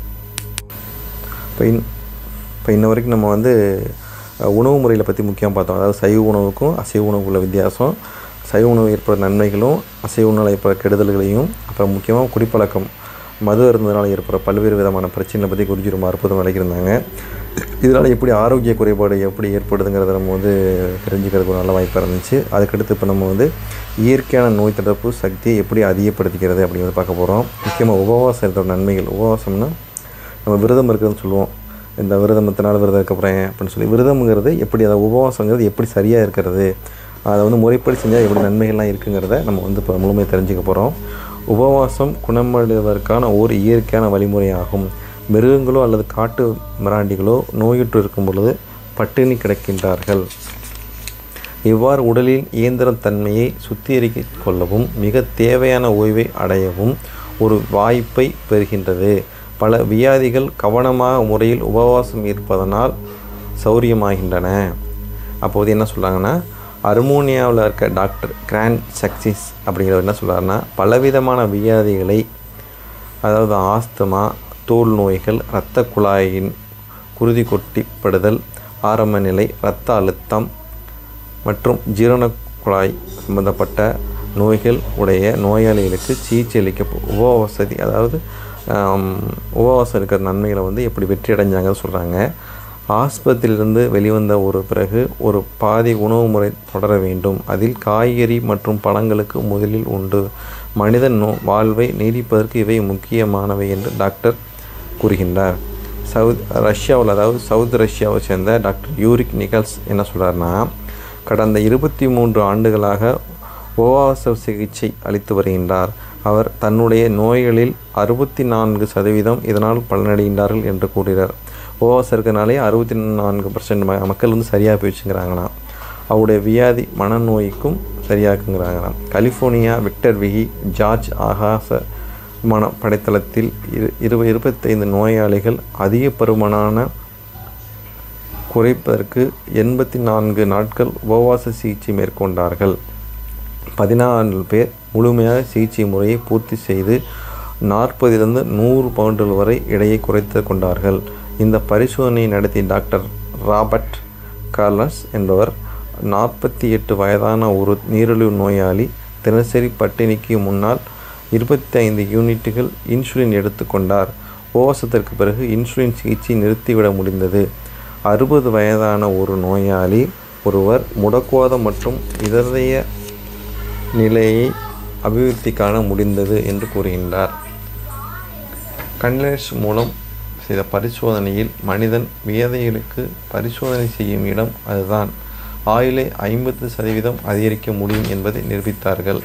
இப்போ இன் இப்போ இன்ன வரைக்கும் நம்ம வந்து அஹ், உணவு முறையில் பற்றி முக்கியம் பார்த்தோம் அதாவது சைவ உணவுக்கும் அசைவ உணவுக்குள்ள வித்தியாசம் சைவ உணவு ஏற்படுற நன்மைகளும் அசைவ உணவில் ஏற்படுற கெடுதல்களையும் அப்புறம் முக்கியமாக குடிப்பழக்கம் மது அருந்ததுனால ஏற்படுற பல்வேறு விதமான பிரச்சனைகளை பற்றி குருஜி ரொம்ப அற்புதம் விளக்கியிருந்தாங்க இதனால் எப்படி ஆரோக்கிய குறைபாடு எப்படி ஏற்படுதுங்கிறத நம்ம வந்து தெரிஞ்சுக்கிறதுக்கு ஒரு நல்ல வாய்ப்பாக இருந்துச்சு அதுக்கடுத்து இப்போ நம்ம வந்து இயற்கையான நோய் தடுப்பு சக்தியை எப்படி அதிகப்படுத்திக்கிறது அப்படிங்கிறத பார்க்க போகிறோம் முக்கியமாக உபவாசம் இருக்கிற நன்மைகள் உபவாசம்னா நம்ம விரதம் இருக்கிறதுன்னு சொல்லுவோம் இந்த விரதம் எத்தனை நாள் விரதம் இருக்க போகிறேன் அப்படின்னு சொல்லி விரதம்ங்கிறது எப்படி அதை உபவாசங்கிறது எப்படி சரியாக இருக்கிறது அதை வந்து முறைப்படி செஞ்சால் எப்படி நன்மைகள்லாம் இருக்குங்கிறத நம்ம வந்து இப்போ முழுமையாக தெரிஞ்சுக்க போகிறோம் உபவாசம் குணமடைவதற்கான ஒரு இயற்கையான வழிமுறையாகும் மிருகங்களோ அல்லது காட்டு மிராண்டிகளோ நோயுற்று இருக்கும் பொழுது பட்டினி கிடக்கின்றார்கள் இவ்வாறு உடலின் இயந்திரம் தன்மையை சுத்திகரித்துக் கொள்ளவும் மிக தேவையான ஓய்வை அடையவும் ஒரு வாய்ப்பை பெறுகின்றது பல வியாதிகள் கவனமாக முறையில் உபவாசம் இருப்பதனால் சௌரியமாகின்றன அப்போது என்ன சொல்கிறாங்கன்னா அர்மோனியாவில் இருக்க டாக்டர் கிராண்ட் சக்சிஸ் அப்படிங்கிறவர் என்ன சொல்கிறாருன்னா பலவிதமான வியாதிகளை அதாவது ஆஸ்துமா தோல் நோய்கள் இரத்த குழாயின் குருதி கொட்டிப்படுதல் ஆரம்ப நிலை இரத்த அழுத்தம் மற்றும் ஜீரண குழாய் சம்பந்தப்பட்ட நோய்கள் உடைய நோயாளிகளுக்கு சிகிச்சை அளிக்க உபவசதி அதாவது ஆம், உபவாசம் இருக்கிற நன்மைகளை வந்து எப்படி வெற்றி அடைஞ்சாங்கன்னு சொல்கிறாங்க ஆஸ்பத்திரியிலிருந்து வெளிவந்த ஒரு பிறகு ஒரு பாதி உணவு முறை தொடர வேண்டும் அதில் காய்கறி மற்றும் பழங்களுக்கு முதலில் உண்டு மனிதன் நோ வாழ்வை நீடிப்பதற்கு இவை முக்கியமானவை என்று டாக்டர் கூறுகின்றார் சவுத் ரஷ்யாவில் அதாவது சவுத் ரஷ்யாவை சேர்ந்த டாக்டர் யூரிக் நிகல்ஸ் என்ன சொல்கிறாருன்னா கடந்த இருபத்தி மூன்று ஆண்டுகளாக உபவாச சிகிச்சை அளித்து வருகின்றார் அவர் தன்னுடைய நோய்களில் அறுபத்தி நான்கு சதவீதம் இதனால் பலனடைகின்றார்கள் என்று கூறுகிறார் உபவாசம் இருக்கிறனாலே அறுபத்தி நான்கு பர்சன்ட் மக்கள் வந்து சரியாக போயிடுச்சுங்கிறாங்களாம் அவருடைய வியாதி மனநோய்க்கும் சரியாக்குங்கிறாங்களாம் கலிஃபோர்னியா விக்டர் விகி ஜார்ஜ் ஆகாச விமான படைத்தளத்தில் இரு இருபது இருபத்தைந்து நோயாளிகள் அதிக பருமனான குறைப்பதற்கு எண்பத்தி நான்கு நாட்கள் உபவாச சிகிச்சை மேற்கொண்டார்கள் பதினாறு பேர் முழுமையாக சிகிச்சை முறையை பூர்த்தி செய்து நாற்பதிலிருந்து நூறு பவுண்டுகள் வரை எடையை குறைத்து கொண்டார்கள் இந்த பரிசோதனையை நடத்திய டாக்டர் ராபர்ட் கார்லஸ் என்பவர் நாற்பத்தி எட்டு வயதான ஒரு நீரிழிவு நோயாளி தினசரி பட்டினிக்கு முன்னால் இருபத்தி ஐந்து யூனிட்டுகள் இன்சுலின் எடுத்துக்கொண்டார் உபவாசத்திற்கு பிறகு இன்சுலின் சிகிச்சை நிறுத்திவிட முடிந்தது அறுபது வயதான ஒரு நோயாளி ஒருவர் முடக்குவாதம் மற்றும் இதய நிலையை அபிவிருத்தி காண முடிந்தது என்று கூறுகின்றார் கன்லேஸ் மூலம் செய்த பரிசோதனையில் மனிதன் வியதைகளுக்கு பரிசோதனை செய்யும் இடம் அதுதான் ஆயுளை ஐம்பது சதவீதம் அதிகரிக்க முடியும் என்பதை நிரூபித்தார்கள்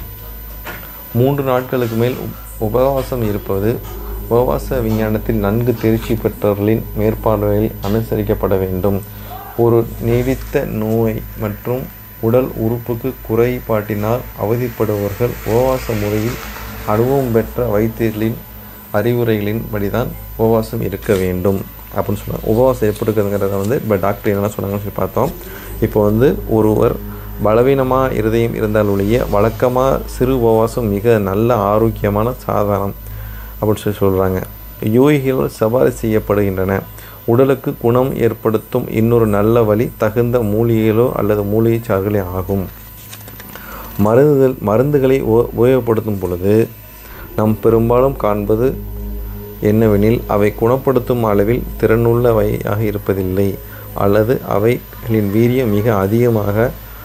மூன்று நாட்களுக்கு மேல் உப்- உபவாசம் இருப்பது உபவாச விஞ்ஞானத்தில் நன்கு தேர்ச்சி பெற்றவர்களின் மேற்பார்வையில் அனுசரிக்கப்பட வேண்டும் ஒரு நீடித்த நோய் மற்றும் உடல் உறுப்புக்கு குறைபாட்டினால் அவதிப்படுபவர்கள் உபவாச முறையில் அனுபவம் பெற்ற வைத்தியர்களின் அறிவுரைகளின் படிதான் உபவாசம் இருக்க வேண்டும் அப்படின்னு சொன்னாங்க உபவாசம் எப்படி இருக்குதுங்கிறத வந்து இப்போ டாக்டர் என்னென்ன சொன்னாங்கன்னு சொல்லி பார்த்தோம் இப்போ வந்து ஒருவர் பலவீனமாக இருதயம் இருந்தால் ஒழிய வழக்கமாக சிறு உபவாசம் மிக நல்ல ஆரோக்கியமான சாதாரணம் அப்படின்னு சொல்லி சொல்கிறாங்க யோகிகள் சவாரி செய்யப்படுகின்றன உடலுக்கு குணம் ஏற்படுத்தும் இன்னொரு நல்ல வழி தகுந்த மூலிகைகளோ அல்லது மூலிகை சாறுகளே ஆகும் மருந்துகள் மருந்துகளை உப- உபயோகப்படுத்தும் பொழுது நாம் பெரும்பாலும் காண்பது என்னவெனில் அவை குணப்படுத்தும் அளவில் திறனுள்ளவையாக இருப்பதில்லை அல்லது அவைகளின் வீரியம் மிக அதிகமாக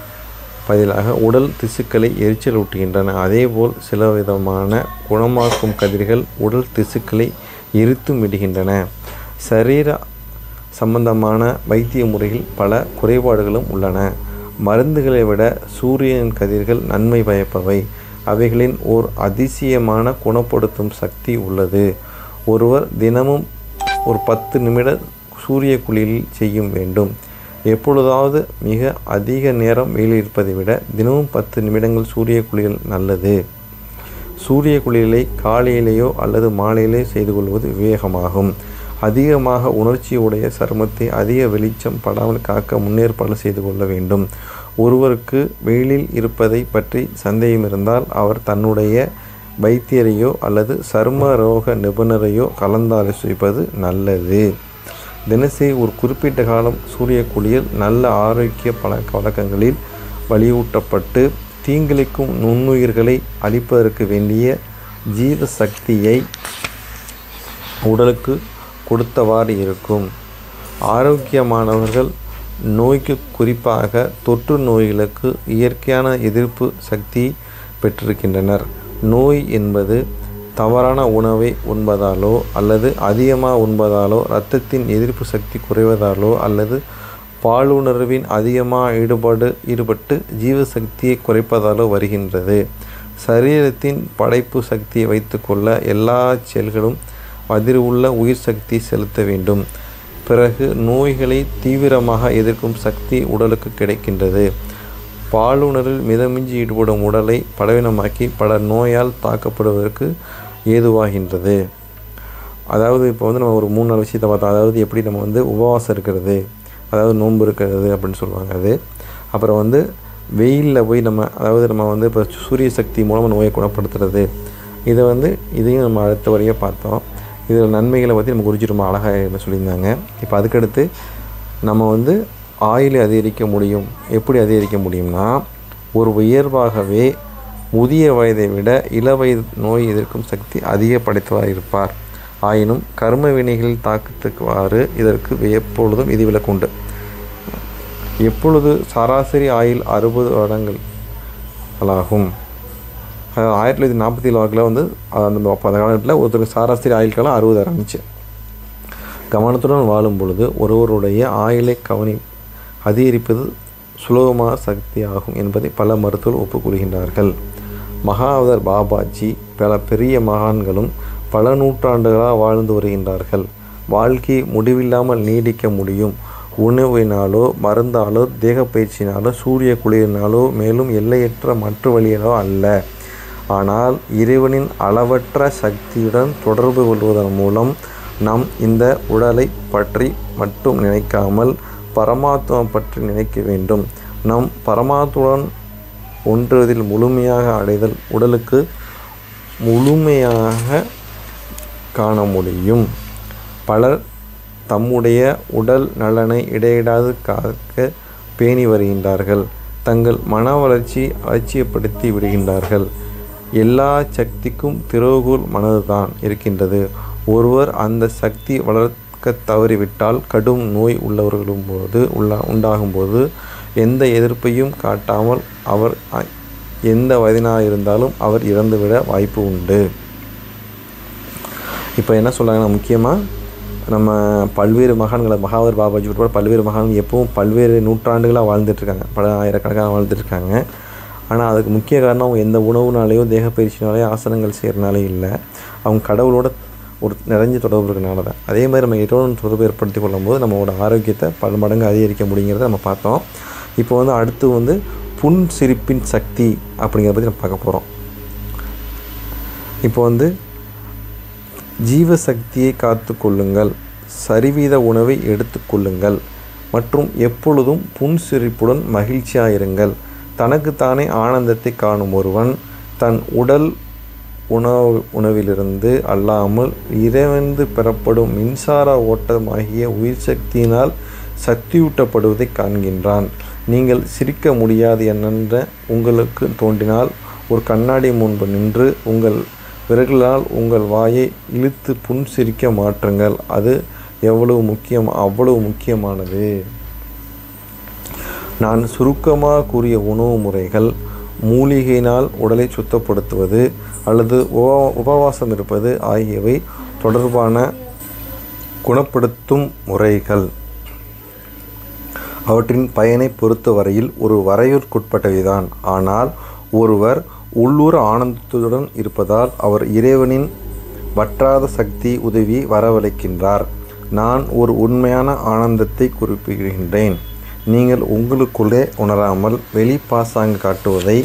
பதிலாக உடல் திசுக்களை எரிச்சல் ஊட்டுகின்றன அதேபோல் சில விதமான குணமாக்கும் கதிர்கள் உடல் திசுக்களை எரித்தும் விடுகின்றன சரீர சம்பந்தமான வைத்திய முறையில் பல குறைபாடுகளும் உள்ளன மருந்துகளை விட சூரியன் கதிர்கள் நன்மை பயப்பவை அவைகளின் ஓர் அதிசயமான குணப்படுத்தும் சக்தி உள்ளது ஒருவர் தினமும் ஒரு பத்து நிமிட சூரிய குளியலில் செய்யும் வேண்டும் எப்பொழுதாவது மிக அதிக நேரம் வெயில் இருப்பதை விட தினமும் பத்து நிமிடங்கள் சூரிய குளியல் நல்லது சூரிய குளியலை காலையிலேயோ அல்லது மாலையிலே செய்து கொள்வது விவேகமாகும் அதிகமாக உணர்ச்சி உடைய சருமத்தை அதிக வெளிச்சம் படாமல் காக்க முன்னேற்பாடு செய்து கொள்ள வேண்டும் ஒருவருக்கு வெயிலில் இருப்பதை பற்றி சந்தேகம் இருந்தால் அவர் தன்னுடைய வைத்தியரையோ அல்லது சரும ரோக நிபுணரையோ கலந்தாலோசிப்பது நல்லது தினசரி ஒரு குறிப்பிட்ட காலம் சூரிய குளியல் நல்ல ஆரோக்கிய பழக்க வழக்கங்களில் வலியூட்டப்பட்டு தீங்கிழைக்கும் நுண்ணுயிர்களை அழிப்பதற்கு வேண்டிய ஜீவ சக்தியை உடலுக்கு கொடுத்தவாறு இருக்கும் ஆரோக்கியமானவர்கள் நோய்க்கு குறிப்பாக தொற்று நோய்களுக்கு இயற்கையான எதிர்ப்பு சக்தி பெற்றிருக்கின்றனர் நோய் என்பது தவறான உணவை உண்பதாலோ அல்லது அதிகமாக உண்பதாலோ இரத்தத்தின் எதிர்ப்பு சக்தி குறைவதாலோ அல்லது பாலுணர்வின் அதிகமாக ஈடுபாடு ஈடுபட்டு ஜீவசக்தியை குறைப்பதாலோ வருகின்றது சரீரத்தின் படைப்பு சக்தியை வைத்துக்கொள்ள எல்லா செல்களும் அதிர்வுள்ள உயிர் சக்தி செலுத்த வேண்டும் பிறகு நோய்களை தீவிரமாக எதிர்க்கும் சக்தி உடலுக்கு கிடைக்கின்றது பாலுணரில் மிதமிஞ்சி ஈடுபடும் உடலை பலவீனமாக்கி பல நோயால் தாக்கப்படுவதற்கு ஏதுவாகின்றது அதாவது இப்போ வந்து நம்ம ஒரு மூணு நாலு விஷயத்தை பார்த்தோம் அதாவது எப்படி நம்ம வந்து உபவாசம் இருக்கிறது அதாவது நோன்பு இருக்கிறது அப்படின்னு சொல்லுவாங்க அது அப்புறம் வந்து வெயிலில் போய் நம்ம அதாவது நம்ம வந்து இப்போ சூரிய சக்தி மூலமாக நோயை குணப்படுத்துறது இதை வந்து இதையும் நம்ம அடுத்த வரையாக பார்த்தோம் இதில் நன்மைகளை பற்றி நம்ம குறித்து ரொம்ப அழகாக என்ன சொல்லியிருந்தாங்க இப்போ அதுக்கடுத்து நம்ம வந்து ஆயுளை அதிகரிக்க முடியும் எப்படி அதிகரிக்க முடியும்னா ஒரு உயர்வாகவே முதிய வயதை விட இளவயது நோய் எதிர்க்கும் சக்தி அதிக படைத்தவராக இருப்பார் ஆயினும் கர்ம வினைகளில் தாக்கத்துக்குவாறு இதற்கு எப்பொழுதும் விதிவிலக்கு உண்டு எப்பொழுது சராசரி ஆயுள் அறுபது வருடங்கள் ஆகும் அதாவது ஆயிரத்தி தொள்ளாயிரத்தி நாற்பத்தி ஏழு வாக்கில் வந்து அந்த அப்போ அந்த காலத்தில் ஒருத்தருக்கு சராசரி ஆயுள் காலம் அறுபது இருந்துச்சு கவனத்துடன் வாழும் பொழுது ஒருவருடைய ஆயுளை கவனி அதிகரிப்பது சுலபமான சக்தி ஆகும் என்பதை பல மருத்துவர்கள் ஒப்புக்கொள்கின்றார்கள் மகாவதர் பாபாஜி பல பெரிய மகான்களும் பல நூற்றாண்டுகளாக வாழ்ந்து வருகின்றார்கள் வாழ்க்கை முடிவில்லாமல் நீடிக்க முடியும் உணவினாலோ மருந்தாலோ தேக பயிற்சினாலோ சூரிய குளிரினாலோ மேலும் எல்லையற்ற மற்ற வழியிலோ அல்ல ஆனால் இறைவனின் அளவற்ற சக்தியுடன் தொடர்பு கொள்வதன் மூலம் நாம் இந்த உடலை பற்றி மட்டும் நினைக்காமல் பரமாத்மா பற்றி நினைக்க வேண்டும் நம் பரமாத்மாவுடன் ஒன்றுவதில் முழுமையாக அடைதல் உடலுக்கு முழுமையாக காண முடியும் பலர் தம்முடைய உடல் நலனை இடையிடாது காக்க பேணி வருகின்றார்கள் தங்கள் மன வளர்ச்சி அலட்சியப்படுத்தி விடுகின்றார்கள் எல்லா சக்திக்கும் திறவுகோல் மனதுதான் இருக்கின்றது ஒருவர் அந்த சக்தி வளர்க்க தவறிவிட்டால் கடும் நோய் உள்ளவர்களும் போது உள்ள உண்டாகும்போது எந்த எதிர்ப்பையும் காட்டாமல் அவர் அ- எந்த வயதினாக இருந்தாலும் அவர் இறந்துவிட வாய்ப்பு உண்டு இப்போ என்ன சொல்கிறாங்கன்னா முக்கியமாக நம்ம பல்வேறு மகான்களை மகாவர் பாபாஜி உட்பட பல்வேறு மகான்கள் எப்பவும் பல்வேறு நூற்றாண்டுகளாக வாழ்ந்துட்டுருக்காங்க பல ஆயிரக்கணக்காக வாழ்ந்துட்டுருக்காங்க ஆனால் அதுக்கு முக்கிய காரணம் அவங்க எந்த உணவுனாலேயோ தேகப்பயிற்சினாலேயோ ஆசனங்கள் செய்கிறனாலே இல்லை அவங்க கடவுளோட ஒரு நிறைஞ்ச தொடர்பு இருக்கனால தான் அதே மாதிரி நம்ம இறைவன் தொடர்பு ஏற்படுத்தி கொள்ளும்போது நம்மளோட ஆரோக்கியத்தை பல மடங்கு அதிகரிக்க முடியுங்கிறத நம்ம பார்த்தோம் இப்போ வந்து அடுத்து வந்து புன் சிரிப்பின் சக்தி அப்படிங்கிறத பற்றி நம்ம பார்க்க போகிறோம் இப்போ வந்து ஜீவசக்தியை காத்து கொள்ளுங்கள் சரிவீத உணவை எடுத்துக்கொள்ளுங்கள் மற்றும் எப்பொழுதும் புன்சிரிப்புடன் மகிழ்ச்சியாயிருங்கள் தனக்குத்தானே ஆனந்தத்தை காணும் ஒருவன் தன் உடல் உணவு உணவிலிருந்து அல்லாமல் இறைவந்து பெறப்படும் மின்சார ஓட்டமாகிய உயிர் சக்தியினால் சக்தியூட்டப்படுவதை காண்கின்றான் நீங்கள் சிரிக்க முடியாது என்னென்ற உங்களுக்கு தோன்றினால் ஒரு கண்ணாடி முன்பு நின்று உங்கள் விரல்களால் உங்கள் வாயை இழுத்து புன் சிரிக்க மாற்றுங்கள் அது எவ்வளவு முக்கியம் அவ்வளவு முக்கியமானது நான் சுருக்கமாக கூறிய உணவு முறைகள் மூலிகையினால் உடலை சுத்தப்படுத்துவது அல்லது உப உபவாசம் இருப்பது ஆகியவை தொடர்பான குணப்படுத்தும் முறைகள் அவற்றின் பயனை பொறுத்தவரையில் ஒரு வரையறுக்குட்பட்டவைதான் ஆனால் ஒருவர் உள்ளூர் ஆனந்தத்துடன் இருப்பதால் அவர் இறைவனின் வற்றாத சக்தி உதவி வரவழைக்கின்றார் நான் ஒரு உண்மையான ஆனந்தத்தை குறிப்பிடுகின்றேன் நீங்கள் உங்களுக்குள்ளே உணராமல் வெளிப்பாசாங்கு காட்டுவதை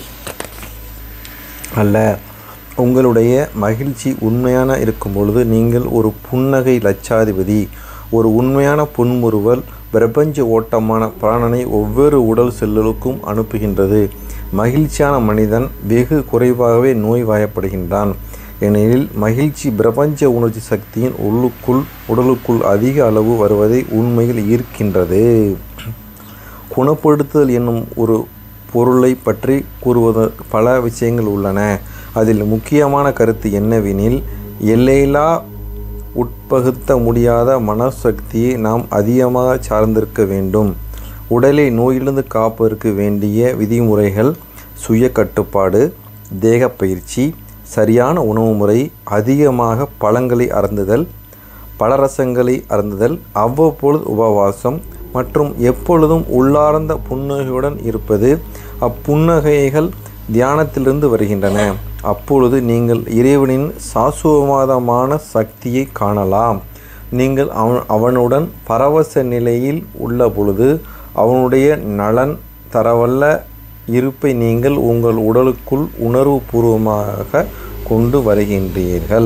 அல்ல உங்களுடைய மகிழ்ச்சி உண்மையான இருக்கும் பொழுது நீங்கள் ஒரு புன்னகை லட்சாதிபதி ஒரு உண்மையான புன்முறுவல் பிரபஞ்ச ஓட்டமான பிராணனை ஒவ்வொரு உடல் செல்லுக்கும் அனுப்புகின்றது மகிழ்ச்சியான மனிதன் வெகு குறைவாகவே நோய்வாயப்படுகின்றான் ஏனெனில் மகிழ்ச்சி பிரபஞ்ச உணர்ச்சி சக்தியின் உள்ளுக்குள் உடலுக்குள் அதிக அளவு வருவதை உண்மையில் ஈர்க்கின்றது குணப்படுத்துதல் என்னும் ஒரு பொருளை பற்றி கூறுவது பல விஷயங்கள் உள்ளன அதில் முக்கியமான கருத்து என்னவெனில் எல்லையில்லா உட்பகுத்த முடியாத மனசக்தியை நாம் அதிகமாக சார்ந்திருக்க வேண்டும் உடலை நோயிலிருந்து காப்பதற்கு வேண்டிய விதிமுறைகள் சுய கட்டுப்பாடு தேக பயிற்சி சரியான உணவு முறை அதிகமாக பழங்களை அருந்துதல் பலரசங்களை அருந்துதல் அவ்வப்பொழுது உபவாசம் மற்றும் எப்பொழுதும் உள்ளார்ந்த புன்னகையுடன் இருப்பது அப்புன்னகைகள் தியானத்திலிருந்து வருகின்றன அப்பொழுது நீங்கள் இறைவனின் சாசுவமாதமான சக்தியை காணலாம் நீங்கள் அவன் அவனுடன் பரவச நிலையில் உள்ள பொழுது அவனுடைய நலன் தரவல்ல இருப்பை நீங்கள் உங்கள் உடலுக்குள் உணர்வுபூர்வமாக கொண்டு வருகின்றீர்கள்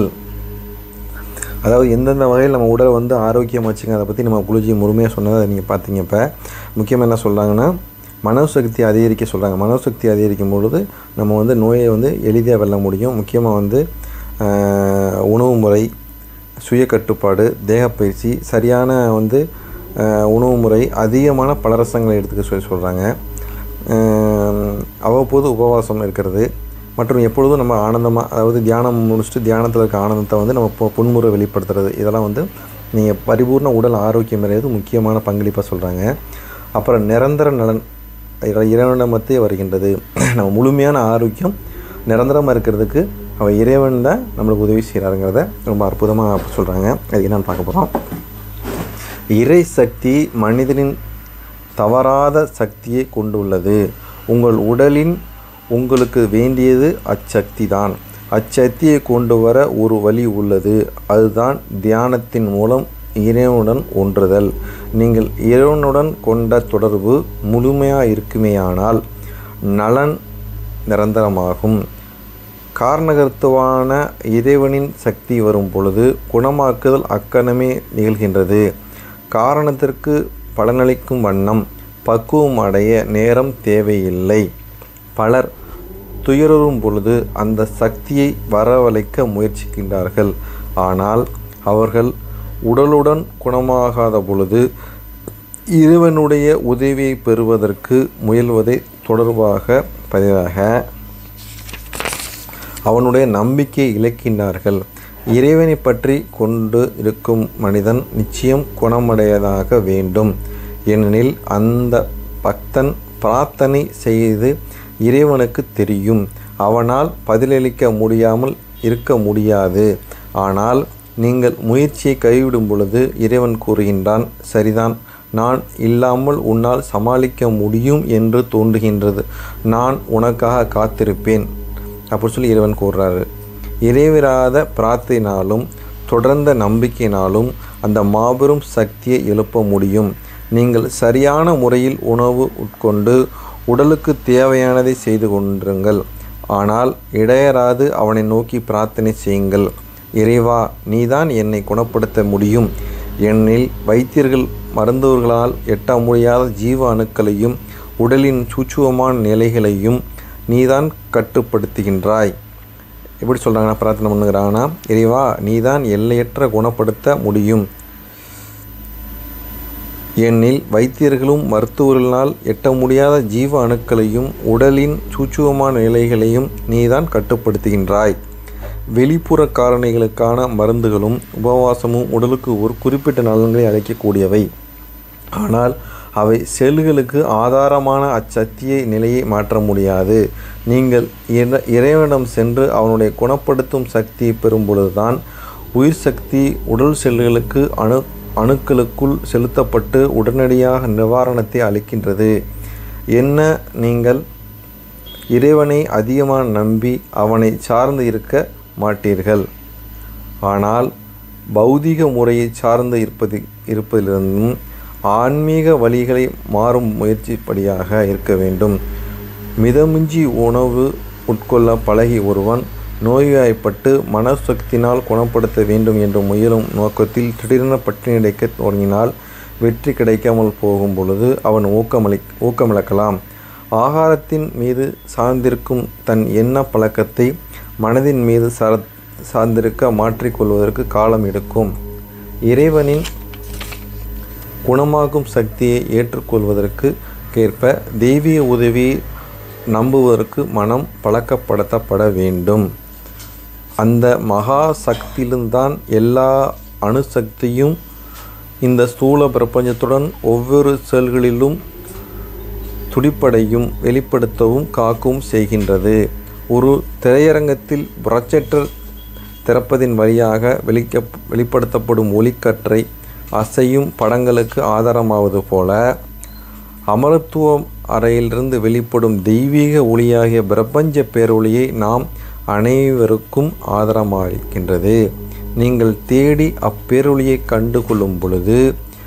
அதாவது எந்தெந்த வகையில் நம்ம உடலை வந்து ஆரோக்கியம் வச்சுங்க அதை பற்றி நம்ம குருஜி முழுமையாக சொன்னதை நீங்கள் பார்த்தீங்க இப்போ முக்கியமாக என்ன சொல்கிறாங்கன்னா மனோசக்தி அதிகரிக்க சொல்கிறாங்க மனோசக்தி அதிகரிக்கும் பொழுது நம்ம வந்து நோயை வந்து எளிதாக வெல்ல முடியும் முக்கியமாக வந்து ஆஹ், உணவு முறை சுய கட்டுப்பாடு தேகப்பயிற்சி சரியான வந்து ஆஹ், உணவு முறை அதிகமான பலரசங்களை எடுத்துக்க சொல்லி சொல்கிறாங்க அவ்வப்போது உபவாசம் இருக்கிறது மற்றும் எப்பொழுதும் நம்ம ஆனந்தமாக அதாவது தியானம் முடிச்சுட்டு தியானத்தில் இருக்க ஆனந்தத்தை வந்து நம்ம பொ- புன்முறை வெளிப்படுத்துறது இதெல்லாம் வந்து நீங்கள் பரிபூர்ண உடல் ஆரோக்கியம் அடைவது முக்கியமான பங்களிப்பாக சொல்கிறாங்க அப்புறம் நிரந்தர நலன் இறை- இறைவனிடமத்தே வருகின்றது நம்ம முழுமையான ஆரோக்கியம் நிரந்தரமாக இருக்கிறதுக்கு அவன் இறைவன் தான் நம்மளுக்கு உதவி செய்கிறாருங்கிறத ரொம்ப அற்புதமாக சொல்கிறாங்க அது என்னன்னு பார்க்க போகிறோம் இறை சக்தி மனிதனின் தவறாத சக்தியை கொண்டுள்ளது உங்கள் உடலின் உங்களுக்கு வேண்டியது அச்சக்தி தான் அச்சக்தியை கொண்டு வர ஒரு வழி உள்ளது அதுதான் தியானத்தின் மூலம் இறைவனுடன் ஒன்றுதல் நீங்கள் இறைவனுடன் கொண்ட தொடர்பு முழுமையாக இருக்குமேயானால் நலன் நிரந்தரமாகும் காரணகர்த்துவான இறைவனின் சக்தி வரும் பொழுது குணமாக்குதல் அக்கணமே நிகழ்கின்றது காரணத்திற்கு பலனளிக்கும் வண்ணம் பக்குவம் அடைய நேரம் தேவையில்லை பலர் துயரும் பொழுது அந்த சக்தியை வரவழைக்க முயற்சிக்கின்றார்கள் ஆனால் அவர்கள் உடலுடன் குணமாகாத பொழுது இறைவனுடைய உதவியை பெறுவதற்கு முயல்வதை தொடர்பாக பதிலாக அவனுடைய நம்பிக்கையை இழக்கின்றார்கள் இறைவனை பற்றி கொண்டு இருக்கும் மனிதன் நிச்சயம் குணமடையதாக வேண்டும் ஏனெனில் அந்த பக்தன் பிரார்த்தனை செய்து இறைவனுக்கு தெரியும் அவனால் பதிலளிக்க முடியாமல் இருக்க முடியாது ஆனால் நீங்கள் முயற்சியை கைவிடும் பொழுது இறைவன் கூறுகின்றான் சரிதான் நான் இல்லாமல் உன்னால் சமாளிக்க முடியும் என்று தோன்றுகின்றது நான் உனக்காக காத்திருப்பேன் அப்படி சொல்லி இறைவன் கூறுறாரு இறைவிராத பிரார்த்தினாலும் தொடர்ந்த நம்பிக்கையினாலும் அந்த மாபெரும் சக்தியை எழுப்ப முடியும் நீங்கள் சரியான முறையில் உணவு உட்கொண்டு உடலுக்கு தேவையானதை செய்து கொண்டிருங்கள் ஆனால் இடையராது அவனை நோக்கி பிரார்த்தனை செய்யுங்கள் இறைவா நீதான் என்னை குணப்படுத்த முடியும் என்னில் வைத்தியர்கள் மருந்துவர்களால் எட்ட முடியாத ஜீவ அணுக்களையும் உடலின் சூச்சுவமான நிலைகளையும் நீதான் கட்டுப்படுத்துகின்றாய் எப்படி சொல்கிறாங்கன்னா பிரார்த்தனை பண்ணுகிறாங்கன்னா இறைவா நீதான் எல்லையற்ற குணப்படுத்த முடியும் என்னில் வைத்தியர்களும் மருத்துவர்களால் எட்ட முடியாத ஜீவ அணுக்களையும் உடலின் சூச்சுவமான நிலைகளையும் நீதான் கட்டுப்படுத்துகின்றாய் வெளிப்புற காரணிகளுக்கான மருந்துகளும் உபவாசமும் உடலுக்கு ஒரு குறிப்பிட்ட நலன்களை அளிக்கக்கூடியவை ஆனால் அவை செல்களுக்கு ஆதாரமான அச்சக்தியை நிலையை மாற்ற முடியாது நீங்கள் இற- இறைவனிடம் சென்று அவனுடைய குணப்படுத்தும் சக்தியை பெறும் பொழுதுதான் உயிர் சக்தி உடல் செல்களுக்கு அணு அணுக்களுக்குள் செலுத்தப்பட்டு உடனடியாக நிவாரணத்தை அளிக்கின்றது என்ன நீங்கள் இறைவனை அதிகமாக நம்பி அவனை சார்ந்து இருக்க மாட்டீர்கள் ஆனால் பௌதிக முறையை சார்ந்து இருப்பது இருப்பதிலிருந்தும் ஆன்மீக வழிகளை மாறும் முயற்சிப்படியாக இருக்க வேண்டும் மிதமிஞ்சி உணவு உட்கொள்ள பழகி ஒருவன் நோய்வாய்ப்பட்டு மனசக்தினால் குணப்படுத்த வேண்டும் என்று முயலும் நோக்கத்தில் திடீரென பட்டினி அடைக்க தொடங்கினால் வெற்றி கிடைக்காமல் போகும் பொழுது அவன் ஊக்கமளி ஊக்கமிழக்கலாம் ஆகாரத்தின் மீது சார்ந்திருக்கும் தன் எண்ண பழக்கத்தை மனதின் மீது சார் சார்ந்திருக்க மாற்றிக்கொள்வதற்கு காலம் எடுக்கும் இறைவனின் குணமாக்கும் சக்தியை ஏற்றுக்கொள்வதற்கு ஏற்ப தெய்வீக உதவியை நம்புவதற்கு மனம் பழக்கப்படுத்தப்பட வேண்டும் அந்த மகா சக்தியில்தான் எல்லா அணுசக்தியும் இந்த ஸ்தூல பிரபஞ்சத்துடன் ஒவ்வொரு செல்களிலும் துடிப்படையும் வெளிப்படுத்தவும் காக்கவும் செய்கின்றது ஒரு திரையரங்கத்தில் ப்ரொஜெக்டர் திறப்பதின் வழியாக வெளிக்க வெளிப்படுத்தப்படும் ஒளிக்கற்றை அசையும் படங்களுக்கு ஆதாரமாவது போல அமரத்துவம் அறையிலிருந்து வெளிப்படும் தெய்வீக ஒளியாகிய பிரபஞ்ச பேரொளியை நாம் அனைவருக்கும் ஆதாரமளிக்கின்றது நீங்கள் தேடி அப்பேரொளியை கண்டு கொள்ளும் பொழுது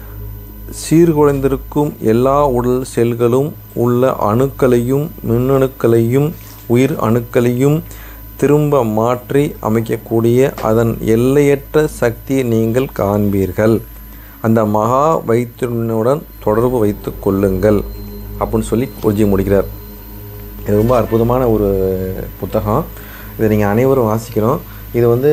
சீர்குலைந்திருக்கும் எல்லா உடல் செல்களும் உள்ள அணுக்களையும் மின்னணுக்களையும் உயிர் அணுக்களையும் திரும்ப மாற்றி அமைக்கக்கூடிய அதன் எல்லையற்ற சக்தியை நீங்கள் காண்பீர்கள் அந்த மகா வைத்தியனுடன் தொடர்பு வைத்து கொள்ளுங்கள் அப்படின்னு சொல்லி குருஜி முடிக்கிறார் இது ரொம்ப அற்புதமான ஒரு புத்தகம் இதை நீங்கள் அனைவரும் வாசிக்கணும் இது வந்து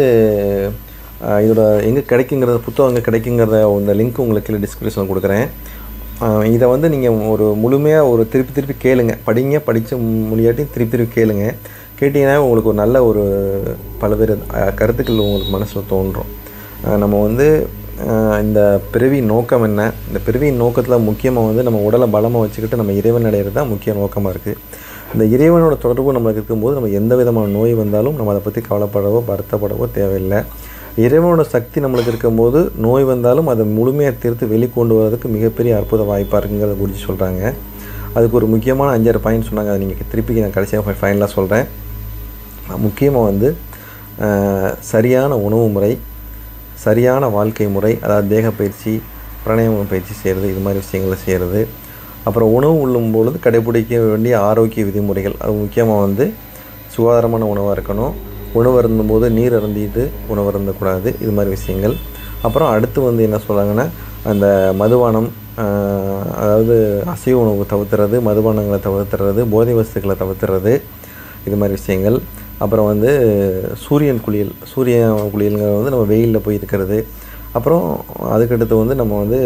அஹ், இதோட எங்கே கிடைக்குங்கிறத புத்தகம் எங்கே கிடைக்குங்கிறத இந்த லிங்க் உங்களுக்கு கீழே டிஸ்கிரிப்ஷனில் கொடுக்குறேன் அஹ், இதை வந்து நீங்கள் ஒரு முழுமையாக ஒரு திருப்பி திருப்பி கேளுங்க படிங்க படித்த முடியாட்டி திருப்பி திருப்பி கேளுங்க கேட்டிங்கன்னா உங்களுக்கு ஒரு நல்ல ஒரு பல்வேறு அஹ், கருத்துக்கள் உங்களுக்கு மனசில் தோன்றும் அஹ், நம்ம வந்து அஹ், இந்த பிறவியின் நோக்கம் என்ன இந்த பிறவியின் நோக்கத்தில் முக்கியமாக வந்து நம்ம உடலை பலமாக வச்சுக்கிட்டு நம்ம இறைவன் அடையிறது தான் முக்கிய நோக்கமாக இருக்குது இந்த இறைவனோட தொடர்பு நம்மளுக்கு இருக்கும்போது நம்ம எந்த விதமான நோய் வந்தாலும் நம்ம அதை பற்றி கவலைப்படவோ வருத்தப்படவோ தேவையில்லை இறைவனோட சக்தி நம்மளுக்கு இருக்கும்போது நோய் வந்தாலும் அதை முழுமையாக தீர்த்து வெளிக்கொண்டு வரதுக்கு மிகப்பெரிய அற்புத வாய்ப்பாக இருக்குங்கிறத குறித்து சொல்கிறாங்க அதுக்கு ஒரு முக்கியமான அஞ்சாறு பாயிண்ட் சொன்னாங்க அதை நீங்கள் திருப்பி நான் கடைசியாக ஃபைனலாக சொல்கிறேன் முக்கியமாக வந்து அஹ், சரியான உணவு முறை சரியான வாழ்க்கை முறை அதாவது தேக பயிற்சி பிராணாயாம பயிற்சி செய்கிறது இது மாதிரி விஷயங்களை செய்கிறது அப்புறம் உணவு உள்ளும் பொழுது கடைபிடிக்க வேண்டிய ஆரோக்கிய விதிமுறைகள் அது முக்கியமாக வந்து சுகாதாரமான உணவாக இருக்கணும் உணவு அருந்தும்போது நீர் அருந்திட்டு உணவு அருந்தக்கூடாது இது மாதிரி விஷயங்கள் அப்புறம் அடுத்து வந்து என்ன சொல்கிறாங்கன்னா அந்த மதுபானம் ஆஹ், அதாவது அசைவ உணவு தவிர்த்துறது மதுபானங்களை தவிர்த்துறது போதை வஸ்துக்களை தவிர்த்துறது இது மாதிரி விஷயங்கள் அப்புறம் வந்து சூரியன் குளியல் சூரிய குளியலுங்கிறது வந்து நம்ம வெயிலில் போய் இருக்கிறது அப்புறம் அதுக்கடுத்து வந்து நம்ம வந்து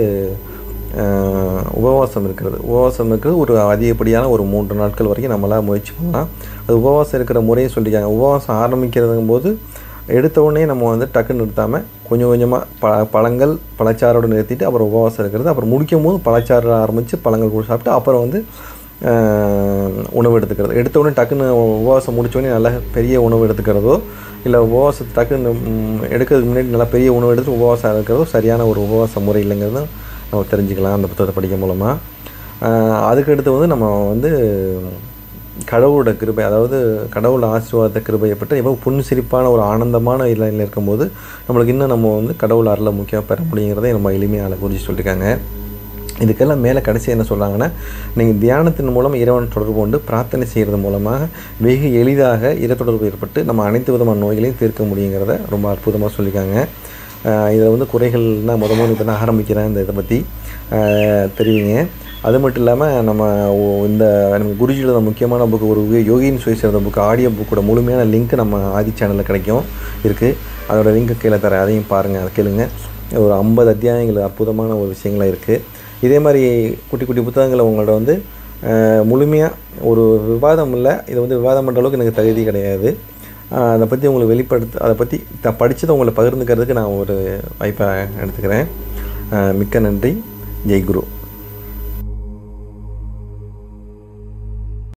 ஆஹ், உபவாசம் இருக்கிறது உபவாசம் இருக்கிறது ஒரு அதிகப்படியான ஒரு மூன்று நாட்கள் வரைக்கும் நம்மளால் முயற்சி பண்ணலாம் அது உபவாசம் இருக்கிற முறையை சொல்லியிருக்காங்க உபவாசம் ஆரம்பிக்கிறதுங்கும் போது எடுத்த உடனே நம்ம வந்து டக்குன்னு நிறுத்தாமல் கொஞ்சம் கொஞ்சமாக ப பழங்கள் பழச்சாரோடு நிறுத்திட்டு அப்புறம் உபவாசம் இருக்கிறது அப்புறம் முடிக்கும் போது பழச்சாறு ஆரம்பித்து பழங்கள் கூட சாப்பிட்டு அப்புறம் வந்து ஆஹ், உணவு எடுத்துக்கிறது எடுத்த உடனே டக்குன்னு உபவாசம் முடிச்சோடனே நல்லா பெரிய உணவு எடுத்துக்கிறதோ இல்லை உபவாசத்தை டக்குன்னு ம், எடுக்கிறதுக்கு முன்னாடி நல்லா பெரிய உணவு எடுத்து உபவாசம் இருக்கிறதோ சரியான ஒரு உபவாச முறை இல்லைங்கிறதும் நம்ம தெரிஞ்சுக்கலாம் அந்த புத்தகத்தை படிக்கும் மூலமாக அதுக்கடுத்து வந்து நம்ம வந்து கடவுளோட கிருபை அதாவது கடவுளோட ஆசீர்வாத கிருபையை பற்றி எப்போ புன் சிரிப்பான ஒரு ஆனந்தமான நிலையில் இருக்கும்போது நம்மளுக்கு இன்னும் நம்ம வந்து கடவுள் அருளை முக்கியம் பெற முடியுங்கிறதை நம்ம எளிமையாக குறித்து சொல்லியிருக்காங்க இதுக்கெல்லாம் மேலே கடைசி என்ன சொல்கிறாங்கன்னா நீங்கள் தியானத்தின் மூலம் இறைவன் தொடர்பு கொண்டு பிரார்த்தனை செய்கிறது மூலமாக வெகு எளிதாக இறை தொடர்பு ஏற்பட்டு நம்ம அனைத்து விதமான நோய்களையும் தீர்க்க முடியுங்கிறத ரொம்ப அற்புதமாக சொல்லியிருக்காங்க இதில் வந்து குறைகள்னா முத முதல்ல இப்போ நான் ஆரம்பிக்கிறேன் இந்த இதை பற்றி தெரிவிங்க அது மட்டும் இல்லாமல் நம்ம ஒ- இந்த நம்ம குருஜியோட முக்கியமான புக்கு ஒரு யோகியின் சுய சேர்ந்த புக்கு ஆடியோ புக்கோட முழுமையான லிங்க் நம்ம ஆதி சேனலில் கிடைக்கும் இருக்குது அதோட லிங்க் கீழே தரேன் அதையும் பாருங்கள் அதை கேளுங்க ஒரு ஐம்பது அத்தியாயங்கள் அற்புதமான ஒரு விஷயங்களாக இருக்குது இதே மாதிரி குட்டி குட்டி புத்தகங்களை உங்கள்ட்ட வந்து முழுமையாக ஒரு விவாதம் இல்லை இதை வந்து விவாதம் பண்ணுற அளவுக்கு எனக்கு தகுதி கிடையாது அஹ் அதை பற்றி உங்களுக்கு வெளிப்படுத்த அதை பற்றி த படித்ததை உங்களை பகிர்ந்துக்கிறதுக்கு நான் ஒரு வாய்ப்பை எடுத்துக்கிறேன் அஹ் மிக்க நன்றி ஜெய் குரு